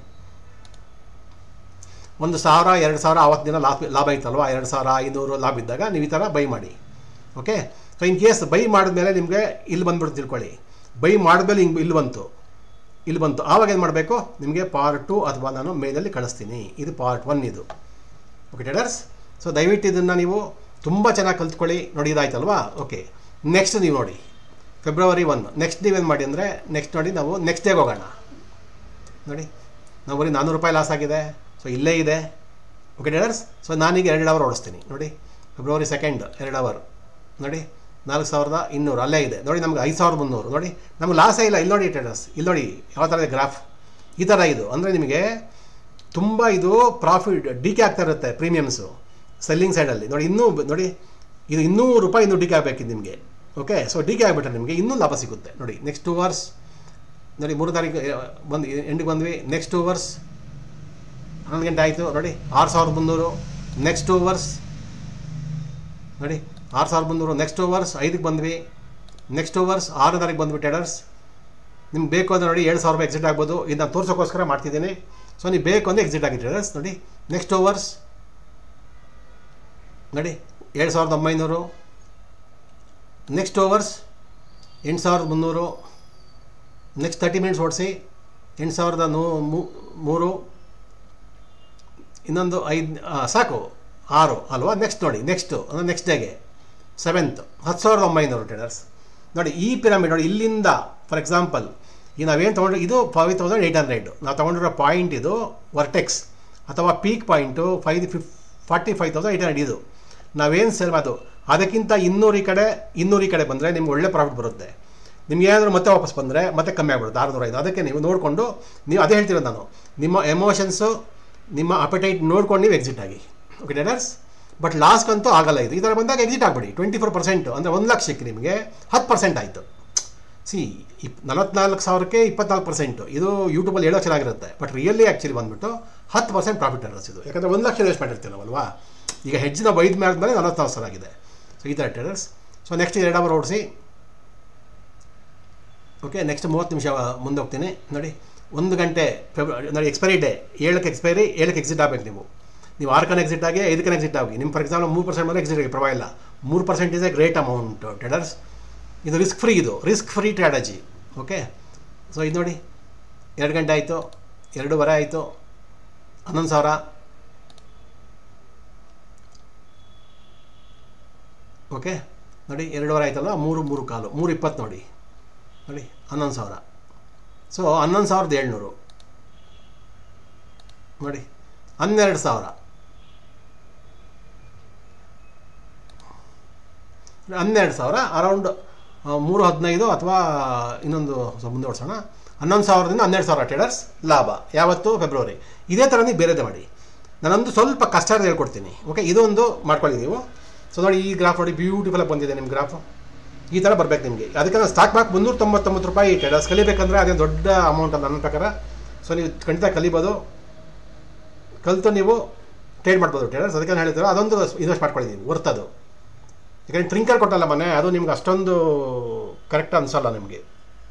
ಒಂದು ಸಾವಿರ ಎರಡು ಸಾವಿರ ಆವತ್ತು ದಿನ ಲಾಭ ಲಾಭ ಇತ್ತಲ್ವ ಎರಡು ಸಾವಿರ ಐನೂರು ಲಾಭ ಇದ್ದಾಗ ನೀವು ಈ ಥರ ಬೈ ಮಾಡಿ okay so in case buy ಮಾಡಿದ್ಮೇಲೆ ನಿಮಗೆ ಇಲ್ಲಿ ಬಂದ್ಬಿಟ್ಟು ತಿಳ್ಕೊಳ್ಳಿ ಬೈ ಮಾಡಿದ್ಮೇಲೆ ಹಿಂಗೆ ಇಲ್ಲಿ ಬಂತು ಇಲ್ಲಿ ಬಂತು ಆವಾಗ ಏನು ಮಾಡಬೇಕು ನಿಮಗೆ ಪಾರ್ಟ್ ಟು ಅಥವಾ ನಾನು ಮೇಲಲ್ಲಿ ಕಳಿಸ್ತೀನಿ ಇದು ಪಾರ್ಟ್ ಒನ್ ಇದು ಓಕೆ ಟೇಡರ್ಸ್ ಸೊ ದಯವಿಟ್ಟು ಇದನ್ನು ನೀವು ತುಂಬ ಚೆನ್ನಾಗಿ ಕಲ್ತ್ಕೊಳ್ಳಿ ನೋಡಿ ಇದಾಯ್ತಲ್ವಾ ಓಕೆ ನೆಕ್ಸ್ಟ್ ನೀವು ನೋಡಿ ಫೆಬ್ರವರಿ ಒನ್ ನೆಕ್ಸ್ಟ್ ನೀವೇನು ಮಾಡಿ ಅಂದರೆ ನೆಕ್ಸ್ಟ್ ನೋಡಿ ನಾವು ನೆಕ್ಸ್ಟ್ ಡೇಗೆ ಹೋಗೋಣ ನೋಡಿ ನಾವು ಬರೀ ನಾನ್ನೂರು ರೂಪಾಯಿ ಲಾಸ್ ಆಗಿದೆ ಸೊ ಇಲ್ಲೇ ಇದೆ ಓಕೆ ಡೇಡರ್ಸ್ ಸೊ ನಾನೀಗ ಎರಡು ಅವರ್ ಓಡಿಸ್ತೀನಿ ನೋಡಿ ಫೆಬ್ರವರಿ ಸೆಕೆಂಡ್ ಎರಡು ಅವರ್ ನೋಡಿ ನಾಲ್ಕು ಸಾವಿರದ ಇನ್ನೂರು ಅಲ್ಲೇ ಇದೆ ನೋಡಿ ನಮ್ಗೆ ಐದು ಸಾವಿರದ ಮುನ್ನೂರು ನೋಡಿ ನಮ್ಗೆ ಲಾಸೇ ಇಲ್ಲ ಇಲ್ಲಿ ನೋಡಿ ಟ್ರೇಡರ್ಸ್ ಇಲ್ಲಿ ನೋಡಿ ಯಾವ ಥರ ಇದೆ ಗ್ರಾಫ್ ಈ ಥರ ಇದು ಅಂದರೆ ನಿಮಗೆ ತುಂಬ ಇದು ಪ್ರಾಫಿಟ್ ಡಿಕೆ ಆಗ್ತಾ ಇರುತ್ತೆ ಪ್ರೀಮಿಯಮ್ಸು ಸೆಲ್ಲಿಂಗ್ ಸೈಡಲ್ಲಿ ನೋಡಿ ಇನ್ನೂ ಬ- ನೋಡಿ ಇದು ಇನ್ನೂರು ರೂಪಾಯಿ ಇನ್ನೂ ಡಿ ಕೆ ಆಗಬೇಕಿದ್ದು ನಿಮಗೆ ಓಕೆ ಸೊ ಡಿ ಕೆ ಆಗಿಬಿಟ್ರೆ ನಿಮಗೆ ಇನ್ನೂ ಲಾಭ ಸಿಗುತ್ತೆ ನೋಡಿ ನೆಕ್ಸ್ಟ್ ಟೂ ಅವರ್ಸ್ ನೋಡಿ ಮೂರು ತಾರೀಕು ಆ, ಬಂದು ಎಂಡಿಗೆ ಬಂದ್ವಿ ನೆಕ್ಸ್ಟ್ ಟೂ ಅವರ್ಸ್ ಹನ್ನೊಂದು ಗಂಟೆ ಆಯಿತು ನೋಡಿ ಆರು ಸಾವಿರದ ಮುನ್ನೂರು ನೆಕ್ಸ್ಟ್ ಟೂ ಅವರ್ಸ್ ನೋಡಿ ಆರು ಸಾವಿರದ ಮುನ್ನೂರು ನೆಕ್ಸ್ಟ್ ಓವರ್ಸ್ ಐದಕ್ಕೆ ಬಂದ್ವಿ ನೆಕ್ಸ್ಟ್ ಓವರ್ಸ್ ಆರು ತಾರೀಕು ಬಂದ್ವಿ ಟೆಡರ್ಸ್ ನಿಮ್ಗೆ ಬೇಕು ಅಂದರೆ ನೋಡಿ ಏಳು ಸಾವಿರ ರೂಪಾಯಿ ಎಕ್ಸಿಟ್ ಆಗ್ಬೋದು ಇದು ನಾನು ತೋರ್ಸೋಕ್ಕೋಸ್ಕರ ಮಾಡ್ತಿದ್ದೀನಿ ಸೊ ನೀವು ಬೇಕು ಅಂದರೆ ಎಕ್ಸಿಟ್ ಆಗಿ ಟೆಡರ್ಸ್ ನೋಡಿ ನೆಕ್ಸ್ಟ್ ಓವರ್ಸ್ ನೋಡಿ ಏಳು ಸಾವಿರದ ಒಂಬೈನೂರು ನೆಕ್ಸ್ಟ್ ಓವರ್ಸ್ ಎಂಟು ಸಾವಿರದ ಮುನ್ನೂರು ನೆಕ್ಸ್ಟ್ ತರ್ಟಿ ಮಿನಿಟ್ಸ್ ಓಡಿಸಿ ಎಂಟು ಸಾವಿರದ ನೂ ಮೂ- ಮೂರು ಇನ್ನೊಂದು ಐದು ಸಾಕು ಆರು ಅಲ್ವಾ ನೆಕ್ಸ್ಟ್ ನೋಡಿ ನೆಕ್ಸ್ಟು ಅಂದರೆ ನೆಕ್ಸ್ಟ್ ಡೇಗೆ ಸೆವೆಂತ್ ಹತ್ತು ಸಾವಿರದ ಒಂಬೈನೂರು ಟೆಡರ್ಸ್ ನೋಡಿ ಈ ಪಿರಮಿಡ್ ನೋಡಿ ಇಲ್ಲಿಂದ ಫಾರ್ ಎಕ್ಸಾಂಪಲ್ ಈಗ ನಾವೇನು ತೊಗೊಂಡ್ರೆ ಇದು ಫೈವ್ ತೌಸಂಡ್ ಏಯ್ಟ್ ಹಂಡ್ರೆಡ್ ನಾವು ತೊಗೊಂಡಿರೋ ಪಾಯಿಂಟ್ ಇದು ವರ್ಟೆಕ್ಸ್ ಅಥವಾ ಪೀಕ್ ಪಾಯಿಂಟು ಫೈವ್ ಫಿಫ್ forty five thousand eight hundred ಇದು ನಾವೇನು ಸೇಲ್ ಮಾಡೋದು ಅದಕ್ಕಿಂತ ಇನ್ನೂರು ಈ ಕಡೆ ಇನ್ನೂರು ಈ ಕಡೆ ಬಂದರೆ ನಿಮ್ಗೆ ಒಳ್ಳೆ ಪ್ರಾಫಿಟ್ ಬರುತ್ತೆ ನಿಮ್ಗೆ ಏನಾದರೂ ಮತ್ತೆ ವಾಪಸ್ ಬಂದರೆ ಮತ್ತೆ ಕಮ್ಮಿ ಆಗ್ಬಿಡುತ್ತೆ ಆರುನೂರ ಐದು ಅದಕ್ಕೆ ನೀವು ನೋಡಿಕೊಂಡು ನೀವು ಅದೇ ಹೇಳ್ತಿರೋದು ನಾನು ನಿಮ್ಮ ಎಮೋಷನ್ಸು ನಿಮ್ಮ ಅಪಟೈಟ್ ನೋಡ್ಕೊಂಡು ನೀವು ಎಕ್ಸಿಟ್ ಆಗಿ ಓಕೆ ಡೇಟರ್ಸ್ ಬಟ್ ಲಾಸ್ಗಂತೂ ಆಗಲ್ಲ ಇದು ಈ ಥರ ಬಂದಾಗ ಎಕ್ಸಿಟ್ ಆಗಿಬಿಡಿ ಟ್ವೆಂಟಿ ಫೋರ್ ಪರ್ಸೆಂಟು ಅಂದರೆ ಒಂದು ಲಕ್ಷಕ್ಕೆ ನಿಮಗೆ ಹತ್ತು ಪರ್ಸೆಂಟ್ ಆಯಿತು ಸಿ ಇಪ್ ನಲವತ್ನಾಲ್ಕು ಸಾವಿರಕ್ಕೆ ಇಪ್ಪತ್ನಾಲ್ಕು ಪರ್ಸೆಂಟು ಇದು ಯೂಟ್ಯೂಬಲ್ಲಿ ಹೇಳೋ ಚೆನ್ನಾಗಿರುತ್ತೆ ಬಟ್ ರಿಯಲಿ ಆ್ಯಕ್ಚುಲಿ ಬಂದುಬಿಟ್ಟು ಹತ್ತು ಪರ್ಸೆಂಟ್ ಪ್ರಾಫಿಟ್ ಅನ್ನಿಸ್ ಇದು ಯಾಕಂದರೆ ಒಂದು ಲಕ್ಷ ಇನ್ವೆಸ್ಟ್ ಮಾಡಿರ್ತೀವಿ ನಾವಲ್ವಾ ಈಗ ಹೆಜ್ಜಿನ ವೈದ್ ಮೇಲೆ ನಲವತ್ನಾಲ್ಕು ಸಾವಿರ ಆಗಿದೆ ಸೊ ಈ ಥರ ಟ್ರೇಡರ್ಸ್ ಸೊ ನೆಕ್ಸ್ಟ್ ಎರಡು ಅವರ್ ಓಡಿಸಿ ಓಕೆ ನೆಕ್ಸ್ಟ್ ಮೂವತ್ತು ನಿಮಿಷ ಮುಂದೆ ಹೋಗ್ತೀನಿ ನೋಡಿ ಒಂದು ಗಂಟೆ ಫೆಬ್ರವರಿ ನೋಡಿ ಎಕ್ಸ್ಪೈರಿ ಡೇ ಏಳಕ್ಕೆ ಎಕ್ಸ್ಪೈರಿ ಏಳಕ್ಕೆ ಎಕ್ಸಿಟ್ ಆಗಬೇಕು ನೀವು ನೀವು ಆರ್ಕನ್ ಎಕ್ಸಿಟ್ ಆಗಿ ಐದಕ್ಕೆ ಎಕ್ಸಿಟ್ ಆಗಿ ನಿಮ್ಮ ಫಾರ್ ಎಕ್ಸಾಂಪಲ್ ಮೂರು ಪರ್ಸೆಂಟ್ ಮೇಲೆ ಎಕ್ಸಿಟ್ ಆಗಿ ಪರವಾಗಿಲ್ಲ ಮೂರು percent is a great amount traders ಇದು ರಿಸ್ಕ್ ಫ್ರೀ ಇದು risk free strategy okay so ಇದು ನೋಡಿ ಎರಡು ಗಂಟೆ ಆಯಿತು ಎರಡೂವರೆ ಆಯಿತು ಹನ್ನೊಂದು ಸಾವಿರ ಓಕೆ ನೋಡಿ ಎರಡೂವರೆ ಆಯ್ತಲ್ಲ ಮೂರು ಮೂರು ಕಾಲು ಮೂರು ಇಪ್ಪತ್ತು ನೋಡಿ ನೋಡಿ ಹನ್ನೊಂದು ಸಾವಿರ ಸೊ ಹನ್ನೊಂದು ಸಾವಿರದ ಏಳ್ನೂರು ನೋಡಿ ಹನ್ನೆರಡು ಸಾವಿರ ಹನ್ನೆರಡು ಸಾವಿರ ಅರೌಂಡ್ ಮೂರು ಹದಿನೈದು ಅಥವಾ ಇನ್ನೊಂದು ಸ್ವಲ್ಪ ಮುಂದೆ ಓಡಿಸೋಣ ಹನ್ನೊಂದು ಸಾವಿರದಿಂದ ಹನ್ನೆರಡು ಸಾವಿರ ಟ್ರೇಡರ್ಸ್ ಲಾಭ ಯಾವತ್ತು ಫೆಬ್ರವರಿ ಇದೇ ಥರ ನೀವು ಬೇರೆದೇ ಮಾಡಿ ನಾನೊಂದು ಸ್ವಲ್ಪ ಕಷ್ಟ ಹೇಳ್ಕೊಡ್ತೀನಿ ಓಕೆ ಇದೊಂದು ಮಾಡ್ಕೊಳ್ಳಿ ನೀವು ಸೊ ನೋಡಿ ಈ ಗ್ರಾಫ್ ನೋಡಿ ಬ್ಯೂಟಿಫುಲ್ ಆಗಿ ಬಂದಿದೆ ನಿಮ್ಮ ಗ್ರಾಫ್ ಈ ಥರ ಬರ್ಬೇಕು ನಿಮಗೆ ಅದಕ್ಕೆ ನಾನು ಸ್ಟಾಕ್ ಮಾರ್ಕ್ ಮುನ್ನೂರ ತೊಂಬತ್ತೊಂಬತ್ತು ರೂಪಾಯಿ ಟ್ರೇಡರ್ಸ್ ಕಲಿಬೇಕಂದ್ರೆ ಅದೇನು ದೊಡ್ಡ ಅಮೌಂಟ್ ಅಂತ ನನ್ನ ಪ್ರಕಾರ ಸೊ ನೀವು ಖಂಡಿತ ಕಲಿಬೋದು ಕಲಿತು ನೀವು ಟ್ರೇಡ್ ಮಾಡ್ಬೋದು ಟ್ರೇಡರ್ಸ್ ಅದಕ್ಕೆ ನಾನು ಹೇಳಿದ್ರು ಅದೊಂದು ಇನ್ವೆಸ್ಟ್ ಮಾಡ್ಕೊಳ್ಳಿ ನೀವು ಅದು ಯಾಕಂದ್ರೆ ಟ್ರಿಂಕರ್ ಕೊಟ್ಟಲ್ಲ ಮನೆ ಅದು ನಿಮ್ಗೆ ಅಷ್ಟೊಂದು ಕರೆಕ್ಟ್ ಅನ್ಸಲ್ಲ ನಿಮಗೆ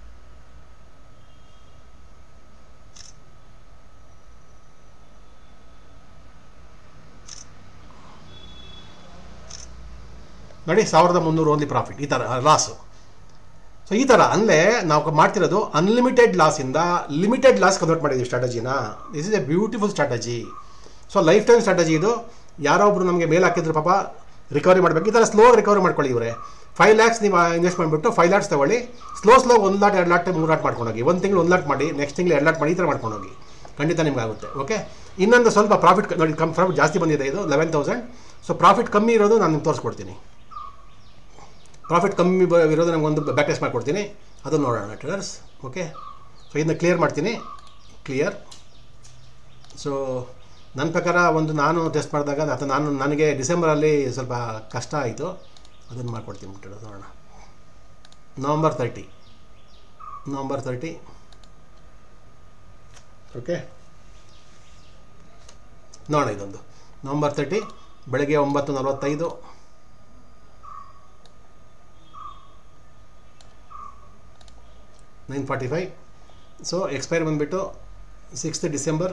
ನೋಡಿ ಸಾವಿರದ ಮುನ್ನೂರು ಓನ್ಲಿ ಪ್ರಾಫಿಟ್ ಈ ಥರ ಲಾಸು ಸೊ ಈ ಥರ ಅಂದರೆ ನಾವು ಮಾಡ್ತಿರೋದು ಅನ್ಲಿಮಿಟೆಡ್ ಲಾಸಿಂದ ಲಿಮಿಟೆಡ್ ಲಾಸ್ ಕನ್ವರ್ಟ್ ಮಾಡಿದ್ದೀವಿ ಸ್ಟ್ರಾಟಜಿನ this is a beautiful strategy so life time strategy ಇದು ಯಾರೋ ಒಬ್ರು ನಮಗೆ ಮೇಲ್ ಹಾಕಿದ್ರು ಪಾಪ ರಿಕವರಿ ಮಾಡಬೇಕು ಈ ಥರ ಸ್ಲೋ ರಿಕವರಿ ಮಾಡ್ಕೊಳ್ಳಿ ಇವರೇ ಫೈವ್ ಲ್ಯಾಕ್ಸ್ ನೀವು ಇನ್ವೆಸ್ಟ್ ಮಾಡಿಬಿಟ್ಟು ಫೈವ್ ಲ್ಯಾಕ್ಸ್ ತೊಗೊಳ್ಳಿ ಸ್ಲೋ ಸ್ಲೋ ಒಂದು ಲಾಟ್ ಎರಡು ಲಾಟ್ ಮೂರು ಲಾಟ್ ಮಾಡ್ಕೊಂಡೋಗಿ ಒಂದು ತಿಂಗಳು ಒಂದು ಲಾಟ್ ಮಾಡಿ ನೆಕ್ಸ್ಟ್ ತಿಂಗಳು ಎರಡು ಲಾಟ್ ಮಾಡಿ ಈ ಥರ ಮಾಡ್ಕೊಂಡೋಗಿ ಖಂಡಿತ ನಿಮ್ಗೆ ಆಗುತ್ತೆ ಓಕೆ ಇನ್ನೊಂದು ಸ್ವಲ್ಪ ಪ್ರಾಫಿಟ್ ನೋಡಿ ಕಮ್ ಪ್ರಾಫಿಟ್ ಜಾಸ್ತಿ ಬಂದಿದೆ ಇದು ಲೆವೆನ್ ತೌಸಂಡ್ ಸೊ ಪ್ರಾಫಿಟ್ ಕಮ್ಮಿ ಇರೋದು ನಾನು ನಿಮ್ಗೆ ತೋರಿಸ್ಕೊಡ್ತೀನಿ ಪ್ರಾಫಿಟ್ ಕಮ್ಮಿ ಬ ಇರೋದು ನಮಗೊಂದು ಬ್ಯಾಕ್ ಟೆಸ್ಟ್ ಮಾಡಿಕೊಡ್ತೀನಿ ಅದನ್ನು ನೋಡೋಣ ಟ್ರೇಡರ್ಸ್ ಓಕೆ ಸೊ ಇದನ್ನ ಕ್ಲಿಯರ್ ಮಾಡ್ತೀನಿ ಕ್ಲಿಯರ್ ಸೊ ನನ್ನ ಪ್ರಕಾರ ಒಂದು ನಾನು ಟೆಸ್ಟ್ ಮಾಡಿದಾಗ ಅಥವಾ ನಾನು ನನಗೆ ಡಿಸೆಂಬರಲ್ಲಿ ಸ್ವಲ್ಪ ಕಷ್ಟ ಆಯಿತು ಅದನ್ನು ಮಾಡ್ಕೊಡ್ತೀನಿ ಟ್ರೇಡರ್ಸ್ ನೋಡೋಣ November thirty November thirty okay ನೋಡೋಣ ಇದೊಂದು ನವಂಬರ್ ತರ್ಟಿ ಬೆಳಗ್ಗೆ ಒಂಬತ್ತು ನಲವತ್ತೈದು nine forty five so expire ಬಂದುಬಿಟ್ಟು ಸಿಕ್ಸ್ತ್ ಡಿಸೆಂಬರ್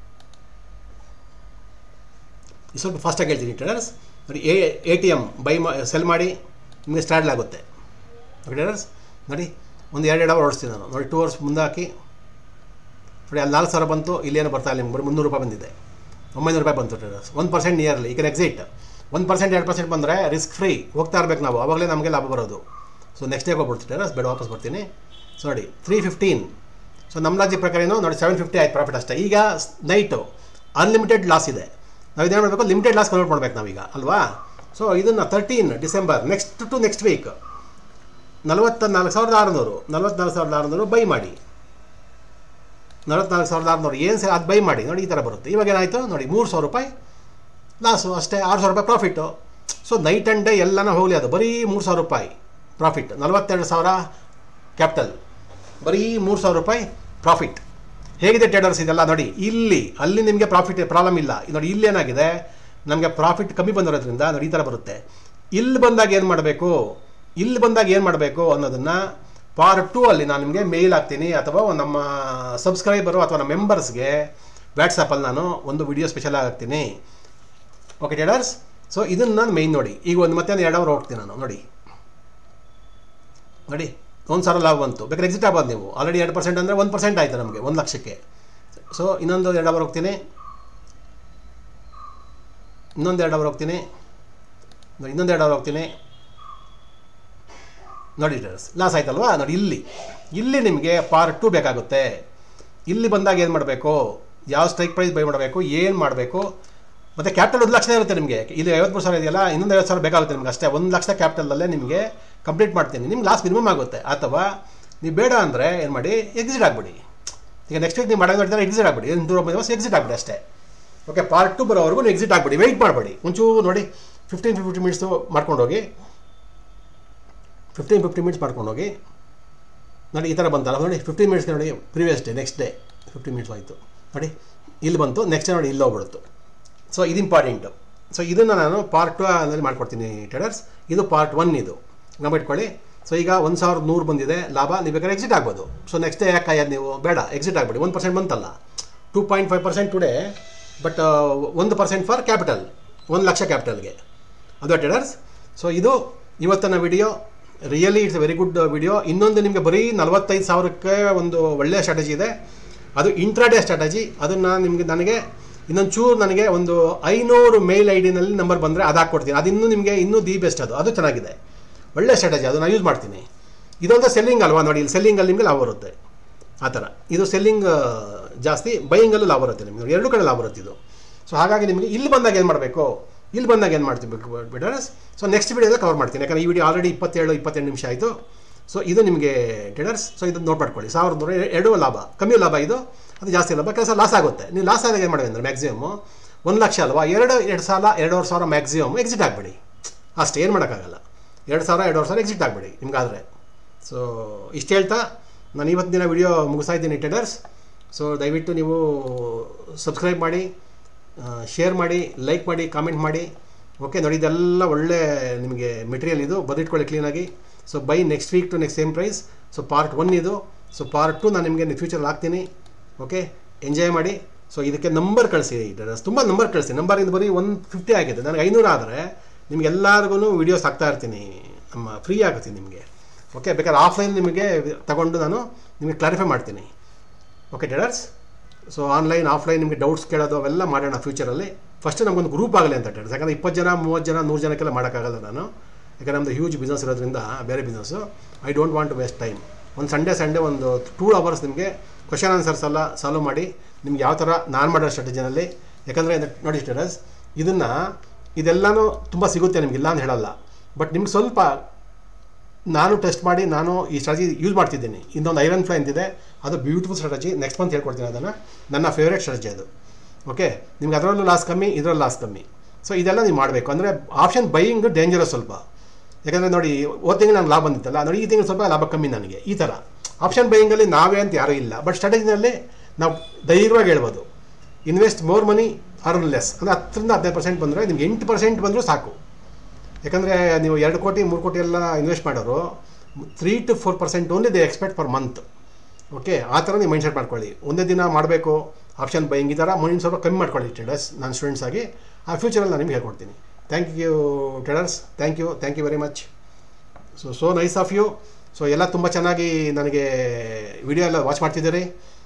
ಸ್ವಲ್ಪ ಫಾಸ್ಟಾಗಿ ಹೇಳ್ತೀನಿ ಟ್ರೇಡರ್ಸ್ ನೋಡಿ A A T M buy ಮಾ ಸೆಲ್ ಮಾಡಿ ನಿಮಗೆ ಸ್ಟಾರ್ಟ್ ಆಗುತ್ತೆ ಓಕೆ ಟ್ರೇಡರ್ಸ್ ನೋಡಿ ಒಂದು ಎರಡು ಎರಡು ಅವರ್ ಓಡಿಸ್ತೀನಿ ನಾನು ನೋಡಿ ಟೂ ಅವರ್ಸ್ ಮುಂದೆ ಹಾಕಿ ನೋಡಿ ಅಲ್ಲಿ ನಾಲ್ಕು ಸಾವಿರ ಬಂತು ಇಲ್ಲೇನು ಬರ್ತಾ ಇಲ್ಲ ನಿಮ್ಗೆ ಬರೀ ಮುನ್ನೂರು ರೂಪಾಯಿ ಬಂದಿದೆ ಒಂಬೈನೂರು ರೂಪಾಯಿ ಬಂತು ಟ್ರೇಡರ್ಸ್ ಒಂದು ಪರ್ಸೆಂಟ್ ನಿಯರ್ಲಿ ಈಗ ಎಕ್ಸಿಟ್ ಒಂದು ಪರ್ಸೆಂಟ್ ಎರಡು ಪರ್ಸೆಂಟ್ ಬಂದರೆ ರಿಸ್ಕ್ ಫ್ರೀ ಹೋಗ್ತಾ ಇರಬೇಕು ನಾವು ಆವಾಗಲೇ ನಮಗೆ ಲಾಭ ಬರೋದು ಸೊ ನೆಕ್ಸ್ಟ್ ಡೇ ಹೋಗ್ಬಿಡ್ತು ಟ್ರೇಡರ್ಸ್ ಬೇಡ ವಾಪಸ್ ಬರ್ತೀನಿ ಸೊ ನೋಡಿ ತ್ರೀ ಫಿಫ್ಟೀನ್ ಸೊ ನಮ್ಮ ಲಾಜಿ ಪ್ರಕಾರ ಏನು ನೋಡಿ ಸೆವೆನ್ ಫಿಫ್ಟಿ ಆಯ್ತು ಪ್ರಾಫಿಟ್ ಅಷ್ಟೇ ಈಗ ನೈಟು ಅನ್ಲಿಮಿಟೆಡ್ ಲಾಸ್ ಇದೆ ನಾವು ಇದೇನು ಮಾಡಬೇಕು ಲಿಮಿಟೆಡ್ ಲಾಸ್ ಕನ್ವರ್ಟ್ ಮಾಡ್ಬೇಕು ನಾವೀಗ ಅಲ್ವಾ ಸೊ ಇದನ್ನು thirteen December next to next week ನಲವತ್ತ ನಾಲ್ಕು ಸಾವಿರದ ಆರುನೂರು ನಲವತ್ನಾಲ್ಕು ಸಾವಿರದ ಆರುನೂರು ಬೈ ಮಾಡಿ ನಲವತ್ನಾಲ್ಕು ಸಾವಿರದ ಆರುನೂರು ಏನು ಸಹ ಅದು ಬೈ ಮಾಡಿ ನೋಡಿ ಈ ಥರ ಬರುತ್ತೆ ಇವಾಗ ಏನಾಯಿತು ನೋಡಿ ಮೂರು ಸಾವಿರ ರೂಪಾಯಿ ಲಾಸು ಅಷ್ಟೇ ಆರು ಸಾವಿರ ರೂಪಾಯಿ profit so night and day ಎಲ್ಲನೂ ಹೋಗಲಿ ಅದು ಬರೀ ಮೂರು ಸಾವಿರ ರೂಪಾಯಿ ಪ್ರಾಫಿಟ್ ನಲವತ್ತೆರಡು ಸಾವಿರ ಕ್ಯಾಪಿಟಲ್ ಬರೀ ಮೂರು ಸಾವಿರ ರೂಪಾಯಿ ಪ್ರಾಫಿಟ್ ಹೇಗಿದೆ ಟ್ರೇಡರ್ಸ್ ಇದೆಲ್ಲ ನೋಡಿ ಇಲ್ಲಿ ಅಲ್ಲಿ ನಿಮಗೆ ಪ್ರಾಫಿಟ್ ಪ್ರಾಬ್ಲಮ್ ಇಲ್ಲ ನೋಡಿ ಇಲ್ಲಿ ಏನಾಗಿದೆ ನಮಗೆ ಪ್ರಾಫಿಟ್ ಕಮ್ಮಿ ಬಂದಿರೋದ್ರಿಂದ ನೋಡಿ ಈ ಥರ ಬರುತ್ತೆ ಇಲ್ಲಿ ಬಂದಾಗ ಏನು ಮಾಡಬೇಕು ಇಲ್ಲಿ ಬಂದಾಗ ಏನು ಮಾಡಬೇಕು ಅನ್ನೋದನ್ನು ಪಾರ್ಟ್ ಟೂ ಅಲ್ಲಿ ನಾನು ನಿಮಗೆ ಮೇಲ್ ಹಾಕ್ತೀನಿ ಅಥವಾ ನಮ್ಮ ಸಬ್ಸ್ಕ್ರೈಬರು ಅಥವಾ ನಮ್ಮ ಮೆಂಬರ್ಸ್ಗೆ ವಾಟ್ಸಪ್ಪಲ್ಲಿ ನಾನು ಒಂದು ವಿಡಿಯೋ ಸ್ಪೆಷಲ್ ಹಾಕ್ತೀನಿ ಓಕೆ ಟ್ರೇಡರ್ಸ್ ಸೊ ಇದನ್ನು ನಾನು ಮೈನ್ ನೋಡಿ ಈಗ ಒಂದು ಮತ್ತೆ ಒಂದು ಎರಡು ಅವರ್ ಹೋಗ್ತೀನಿ ನಾನು ನೋಡಿ ನೋಡಿ ಒಂದು ಸಾವಿರ ಲಾಭ ಬಂತು ಬೇಕಾದ್ರೆ ಎಕ್ಸಿಟ್ ಆಗ್ಬೋದು ನೀವು ಆಲ್ರೆಡಿ ಎರಡು ಪರ್ಸೆಂಟ್ ಅಂದರೆ ಒಂದು ಪರ್ಸೆಂಟ್ ಆಯಿತು ನಮಗೆ ಒಂದು ಲಕ್ಷಕ್ಕೆ ಸೊ ಇನ್ನೊಂದು ಎರಡು ಅವರ್ ಹೋಗ್ತೀನಿ ಇನ್ನೊಂದು ಎರಡು ಅವರ್ ಹೋಗ್ತೀನಿ ನೋಡಿ ಇನ್ನೊಂದು ಎರಡು ಅವರ್ ಹೋಗ್ತೀನಿ ನೋಡಿ ಟರ್ಸ್ ಲಾಸ್ ಆಯ್ತಲ್ವಾ ನೋಡಿ ಇಲ್ಲಿ ಇಲ್ಲಿ ನಿಮಗೆ ಪಾರ್ಟ್ ಟು ಬೇಕಾಗುತ್ತೆ ಇಲ್ಲಿ ಬಂದಾಗ ಏನು ಮಾಡಬೇಕು ಯಾವ ಸ್ಟ್ರೈಕ್ ಪ್ರೈಸ್ ಬೈ ಮಾಡಬೇಕು ಏನು ಮಾಡಬೇಕು ಮತ್ತು ಕ್ಯಾಪಿಟಲ್ ಒಂದು ಲಕ್ಷ ಇರುತ್ತೆ ನಿಮಗೆ ಇಲ್ಲಿ ಐವತ್ಮೂರು ಸಾವಿರ ಇದೆಯಲ್ಲ ಇನ್ನೊಂದು ಐವತ್ತು ಸಾವಿರ ಬೇಕಾಗುತ್ತೆ ನಿಮ್ಗೆ ಅಷ್ಟೇ ಒಂದು ಲಕ್ಷ ಕ್ಯಾಪಿಟಲಲ್ಲೇ ನಿಮಗೆ ಕಂಪ್ಲೀಟ್ ಮಾಡ್ತೀನಿ ನಿಮ್ಗೆ ಲಾಸ್ ಮಿನಿಮಮ್ ಆಗುತ್ತೆ ಅಥವಾ ನೀವು ಬೇಡ ಅಂದರೆ ಏನು ಮಾಡಿ ಎಕ್ಸಿಟ್ ಆಗಿಬಿಡಿ ಈಗ ನೆಕ್ಸ್ಟ್ ವೀಕ್ ನೀವು ಮಾಡೋದು ನೋಡಿದ್ರೆ ಎಕ್ಸಿಟ್ ಆಗಿಬಿಡಿ ಒಂದು ನೂರ ದಿವಸ ಎಕ್ಸಿಟ್ ಆಗಿಬಿಡಿ ಅಷ್ಟೇ ಓಕೆ ಪಾರ್ಟ್ ಟು ಬರೋವರೆಗೂ ನೀವು ಎಕ್ಸಿಟ್ ಆಗಿಬಿಡಿ ವೆಯ್ಟ್ ಮಾಡಬೇಡಿ ಒಂಚೂರು ನೋಡಿ ಫಿಫ್ಟೀನ್ ಫಿಫ್ಟಿ ಮಿನಿಟ್ಸು ಮಾಡ್ಕೊಂಡು ಹೋಗಿ ಫಿಫ್ಟೀನ್ ಫಿಫ್ಟಿ ಮಿನಿಟ್ಸ್ ಮಾಡ್ಕೊಂಡು ಹೋಗಿ ನೋಡಿ ಈ ಥರ ಬಂತಲ್ಲ ನೋಡಿ ಫಿಫ್ಟೀನ್ ಮಿನಿಟ್ಸ್ಗೆ ನೋಡಿ previous day next day fifteen minutes ಆಯಿತು ನೋಡಿ ಇಲ್ಲಿ ಬಂತು ನೆಕ್ಸ್ಟ್ ಡೇ ನೋಡಿ ಇಲ್ಲಿ ಹೋಗ್ಬಿಡುತ್ತು ಸೊ ಇದು ಇಂಪಾರ್ಟೆಂಟು ಸೊ ಇದನ್ನು ನಾನು ಪಾರ್ಟ್ ಟು ಅಲ್ಲಿ ಮಾಡ್ಕೊಡ್ತೀನಿ ಟ್ರೇಡರ್ಸ್ ಇದು ಪಾರ್ಟ್ ಒನ್ ಇದು ಇಟ್ಕೊಳ್ಳಿ ಸೊ ಈಗ ಒಂದು ಸಾವಿರದ ನೂರು ಬಂದಿದೆ ಲಾಭ ನೀವು ಬೇಕಾದ್ರೆ ಎಕ್ಸಿಟ್ ಆಗ್ಬೋದು ಸೊ ನೆಕ್ಸ್ಟ್ ಡೇ ಯಾಕೆ ಕಾಯೋದು ನೀವು ಬೇಡ ಎಕ್ಸಿಟ್ ಆಗಬೇಡಿ ಒಂದು ಪರ್ಸೆಂಟ್ ಬಂತಲ್ಲ two point five percent today but ಒಂದು ಪರ್ಸೆಂಟ್ ಫಾರ್ ಕ್ಯಾಪಿಟಲ್ ಒಂದು ಲಕ್ಷ ಕ್ಯಾಪಿಟಲ್ಗೆ ಅದು ಟ್ರೇಡರ್ಸ್ ಸೊ ಇದು ಇವತ್ತಿನ video really it's very good video ಇನ್ನೊಂದು ನಿಮಗೆ ಬರೀ ನಲವತ್ತೈದು ಸಾವಿರಕ್ಕೆ ಒಂದು ಒಳ್ಳೆಯ ಸ್ಟ್ರಾಟಜಿ ಇದೆ ಅದು ಇಂಟ್ರಾಡೇ ಸ್ಟ್ರಾಟಜಿ ಅದನ್ನು ನಿಮಗೆ ನನಗೆ ಇನ್ನೊಂದು ಚೂರು ನನಗೆ ಒಂದು ಐನೂರು ಮೇಲ್ ಐ ಡಿನಲ್ಲಿ ನಂಬರ್ ಬಂದರೆ ಅದು ಹಾಕ್ಕೊಡ್ತೀನಿ ಅದು ಇನ್ನೂ ನಿಮಗೆ ಇನ್ನೂ ದಿ ಬೆಸ್ಟ್ ಅದು ಅದು ಚೆನ್ನಾಗಿದೆ ಒಳ್ಳೆ ಸ್ಟ್ರಾಟಜಿ ಅದು ನಾನು ಯೂಸ್ ಮಾಡ್ತೀನಿ ಇದೊಂದು ಸೆಲ್ಲಿಂಗ್ ಅಲ್ವಾ ನೋಡಿ ಇಲ್ಲಿ ಸೆಲ್ಲಿಂಗಲ್ಲಿ ನಿಮಗೆ ಲಾಭ ಬರುತ್ತೆ ಆ ಥರ ಇದು ಸೆಲ್ಲಿಂಗ್ ಜಾಸ್ತಿ ಬೈಯಿಂಗಲ್ಲೂ ಲಾಭ ಬರುತ್ತೆ ನಿಮಗೆ ಎರಡು ಕಡೆ ಲಾಭ ಬರುತ್ತೆ ಇದು ಸೊ ಹಾಗಾಗಿ ನಿಮಗೆ ಇಲ್ಲಿ ಬಂದಾಗ ಏನು ಮಾಡಬೇಕು ಇಲ್ಲಿ ಬಂದಾಗ ಏನು ಮಾಡ್ತೀವಿ ಬಿಡರ್ಸ್ ಸೊ ನೆಕ್ಸ್ಟ್ ವಿಡಿಯೋದಲ್ಲಿ ಕವರ್ ಮಾಡ್ತೀನಿ ಯಾಕಂದರೆ ಈ ವಿಡಿಯೋ ಆಲ್ರೆಡಿ ಇಪ್ಪತ್ತೇಳು ಇಪ್ಪತ್ತೆಂಟು ನಿಮಿಷ ಆಯಿತು ಸೊ ಇದು ನಿಮಗೆ ಟ್ರೇಡರ್ಸ್ ಸೊ ಇದನ್ನು ನೋಟ್ ಮಾಡ್ಕೊಳ್ಳಿ ಸಾವಿರದ ನೂರ ಎರಡು ಲಾಭ ಕಮ್ಮಿ ಲಾಭ ಇದು ಅದು ಜಾಸ್ತಿ ಲಾಭ ಕೆಲಸ ಲಾಸ್ ಆಗುತ್ತೆ ನೀವು ಲಾಸ್ ಆದಾಗ ಏನು ಮಾಡಬೇಕು ಅಂದರೆ ಮ್ಯಾಕ್ಸಿಮಮ್ ಒಂದು ಲಕ್ಷ ಅಲ್ವಾ ಎರಡು ಎರಡು ಸಾಲ ಎರಡೂವರೆ ಸಾವಿರ ಮ್ಯಾಕ್ಸಿಮಮ್ ಎಕ್ಸಿಟ್ ಆಗಿಬಿಡಿ ಅಷ್ಟೇ ಏನು ಮಾಡೋಕ್ಕಾಗಲ್ಲ ಎರಡು ಸಾವಿರ ಎರಡೂವರೆ ಸಾವಿರ ಎಕ್ಸಿಟ್ ಆಗಿಬಿಡಿ ನಿಮ್ಗಾದರೆ ಸೊ ಇಷ್ಟು ಹೇಳ್ತಾ ನಾನು ಇವತ್ತಿನ ವಿಡಿಯೋ ಮುಗಿಸ್ತಾ ಇದ್ದೀನಿ ಟ್ರೇಡರ್ಸ್ ಸೊ ದಯವಿಟ್ಟು ನೀವು ಸಬ್ಸ್ಕ್ರೈಬ್ ಮಾಡಿ ಶೇರ್ ಮಾಡಿ ಲೈಕ್ ಮಾಡಿ ಕಾಮೆಂಟ್ ಮಾಡಿ ಓಕೆ ನೋಡಿ ಇದೆಲ್ಲ ಒಳ್ಳೆ ನಿಮಗೆ ಮೆಟೀರಿಯಲ್ ಇದು ಬದಿಟ್ಕೊಳ್ಳಿ ಕ್ಲೀನಾಗಿ so by next week to next same price so part one ಇದು ಸೊ ಪಾರ್ಟ್ ಟು ನಾನು ನಿಮಗೆ ಫ್ಯೂಚರಲ್ಲಿ ಹಾಕ್ತೀನಿ ಓಕೆ ಎಂಜಾಯ್ ಮಾಡಿ ಸೊ ಇದಕ್ಕೆ ನಂಬರ್ ಕಳಿಸಿ ತುಂಬ ನಂಬರ್ ಕಳಿಸಿ ನಂಬರ್ ಇದು ಬರೀ ಒನ್ ಫಿಫ್ಟಿ ಆಗಿದೆ ನನಗೆ ಐನೂರು ಆದರೆ ನಿಮ್ಗೆ ಎಲ್ಲರಿಗೂ ವೀಡಿಯೋಸ್ ಹಾಕ್ತಾ ಇರ್ತೀನಿ ನಮ್ಮ ಫ್ರೀ ಆಗುತ್ತೆ ನಿಮಗೆ ಓಕೆ ಬೇಕಾದ್ರೆ ಆಫ್ಲೈನ್ ನಿಮಗೆ ತಗೊಂಡು ನಾನು ನಿಮಗೆ ಕ್ಲಾರಿಫೈ ಮಾಡ್ತೀನಿ okay traders so online offline ನಿಮಗೆ ಡೌಟ್ಸ್ ಕೇಳೋದು ಅವೆಲ್ಲ ಮಾಡೋಣ ಫ್ಯೂಚರಲ್ಲಿ ಫಸ್ಟ್ ನಮಗೊಂದು ಗ್ರೂಪ್ ಆಗಲಿ ಅಂತ ಟೇಡರ್ಸ್ ಯಾಕಂದರೆ ಇಪ್ಪತ್ತು ಜನ ಮೂವತ್ತು ಜನ ನೂರು ಜನಕ್ಕೆಲ್ಲ ಮಾಡೋಕ್ಕಾಗಲ್ಲ ನಾನು ಯಾಕಂದರೆ ನಮ್ಮದು ಹ್ಯೂಜ್ ಬಿಸ್ನೆಸ್ ಇರೋದ್ರಿಂದ ಬೇರೆ business I don't want to waste time ಒಂದು ಸಂಡೇ ಸಂಡೇ ಒಂದು ಟೂ ಅವರ್ಸ್ ನಿಮಗೆ ಕ್ವಶನ್ ಆನ್ಸರ್ಸ್ ಎಲ್ಲ ಸಾಲ್ವ್ ಮಾಡಿ ನಿಮ್ಗೆ ಯಾವ ಥರ ನಾನು ಮಾಡೋ ಸ್ಟ್ರಾಟಜಿನಲ್ಲಿ ಯಾಕಂದರೆ ನೋಡಿ ಸ್ಟೇಟಸ್ ಇದನ್ನು ಇದೆಲ್ಲನೂ ತುಂಬ ಸಿಗುತ್ತೆ ನಿಮ್ಗೆ ಇಲ್ಲ ಅಂತ ಹೇಳಲ್ಲ ಬಟ್ ನಿಮ್ಗೆ ಸ್ವಲ್ಪ ನಾನು ಟೆಸ್ಟ್ ಮಾಡಿ ನಾನು ಈ ಸ್ಟ್ರಾಟಜಿ ಯೂಸ್ ಮಾಡ್ತಿದ್ದೀನಿ ಇನ್ನೊಂದು ಐರನ್ ಫ್ಲೈ ಅಂತಿದೆ ಅದು ಬ್ಯೂಟಿಫುಲ್ ಸ್ಟ್ರಾಟಜಿ ನೆಕ್ಸ್ಟ್ ಮಂತ್ ಹೇಳ್ಕೊಡ್ತೀನಿ ಅದನ್ನು ನನ್ನ ಫೇವ್ರೇಟ್ ಸ್ಟ್ರಾಟಜಿ ಅದು ಓಕೆ ನಿಮ್ಗೆ ಅದರಲ್ಲೂ ಲಾಸ್ ಕಮ್ಮಿ ಇದರಲ್ಲೂ ಲಾಸ್ ಕಮ್ಮಿ ಸೊ ಇದೆಲ್ಲ ನೀವು ಮಾಡಬೇಕು ಅಂದರೆ ಆಪ್ಷನ್ ಬೈಯಿಂಗ್ ಡೇಂಜರಸ್ ಸ್ವಲ್ಪ ಯಾಕಂದರೆ ನೋಡಿ ಹೋದ ತಿಂಗಳು ನಂಗೆ ಲಾಭ ಬಂದಿತ್ತಲ್ಲ ನೋಡಿ ಈ ತಿಂಗಳು ಸ್ವಲ್ಪ ಲಾಭ ಕಮ್ಮಿ ನನಗೆ ಈ ಥರ ಆಪ್ಷನ್ ಬೈಯಿಂಗಲ್ಲಿ ನಾವೇ ಅಂತ ಯಾರೂ ಇಲ್ಲ ಬಟ್ ಸ್ಟ್ರಾಟಜಿನಲ್ಲಿ ನಾವು ಧೈರ್ಯವಾಗಿ ಹೇಳ್ಬೋದು invest more money earn less ಅಂದರೆ ಹತ್ತರಿಂದ ಹದಿನೈದು ಪರ್ಸೆಂಟ್ ಬಂದರೆ ನಿಮ್ಗೆ ಎಂಟು ಪರ್ಸೆಂಟ್ ಬಂದರೂ ಸಾಕು ಯಾಕಂದರೆ ನೀವು ಎರಡು ಕೋಟಿ ಮೂರು ಕೋಟಿ ಎಲ್ಲ ಇನ್ವೆಸ್ಟ್ ಮಾಡೋರು three to four percent only they expect per month okay ಆ ಥರ ನೀವು ಮೈಂಡ್ಸೆಟ್ ಮಾಡ್ಕೊಳ್ಳಿ ಒಂದೇ ದಿನ ಮಾಡಬೇಕು ಆಪ್ಷನ್ ಬೈಯಿಂಗ್ ಈ ಥರ ಮುಂದಿನ ಸ್ವಲ್ಪ ಕಮ್ಮಿ ಮಾಡ್ಕೊಳ್ಳಿ ಟ್ರೇಡರ್ಸ್ ನಾನು ಸ್ಟೂಡೆಂಟ್ಸ್ ಆಗಿ ಆ ಫ್ಯೂಚರಲ್ಲಿ ನಾನು ನಿಮ್ಗೆ ಹೇಳ್ಕೊಡ್ತೀನಿ thank you traders thank you thank you very much so so nice of you so ಎಲ್ಲ ತುಂಬ ಚೆನ್ನಾಗಿ ನನಗೆ ವಿಡಿಯೋ ಎಲ್ಲ ವಾಚ್ ಮಾಡ್ತಿದ್ದೀರಿ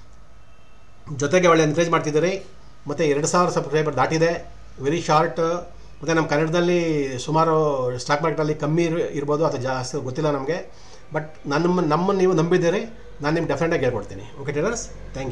ಜೊತೆಗೆ ಒಳ್ಳೆ ಎನ್ಕರೇಜ್ ಮಾಡ್ತಿದ್ದೀರಿ ಮತ್ತು ಎರಡು ಸಾವಿರ ಸಬ್ಸ್ಕ್ರೈಬರ್ ದಾಟಿದೆ ವೆರಿ ಶಾರ್ಟ್ ಮತ್ತು ನಮ್ಮ ಕನ್ನಡದಲ್ಲಿ ಸುಮಾರು ಸ್ಟಾಕ್ ಮಾರ್ಕೆಟಲ್ಲಿ ಕಮ್ಮಿ ಇರ್ ಇರ್ಬೋದು ಅಥವಾ ಜಾಸ್ತಿ ಗೊತ್ತಿಲ್ಲ ನಮಗೆ ಬಟ್ ನನ್ನ ನಮ್ಮನ್ನು ನೀವು ನಂಬಿದ್ದೀರಿ ನಾನು ನಿಮ್ಗೆ ಡೆಫಿನೆಟಾಗಿ ಹೇಳ್ಕೊಡ್ತೀನಿ ಓಕೆ ಟೇಲರ್ಸ್ ಥ್ಯಾಂಕ್ ಯು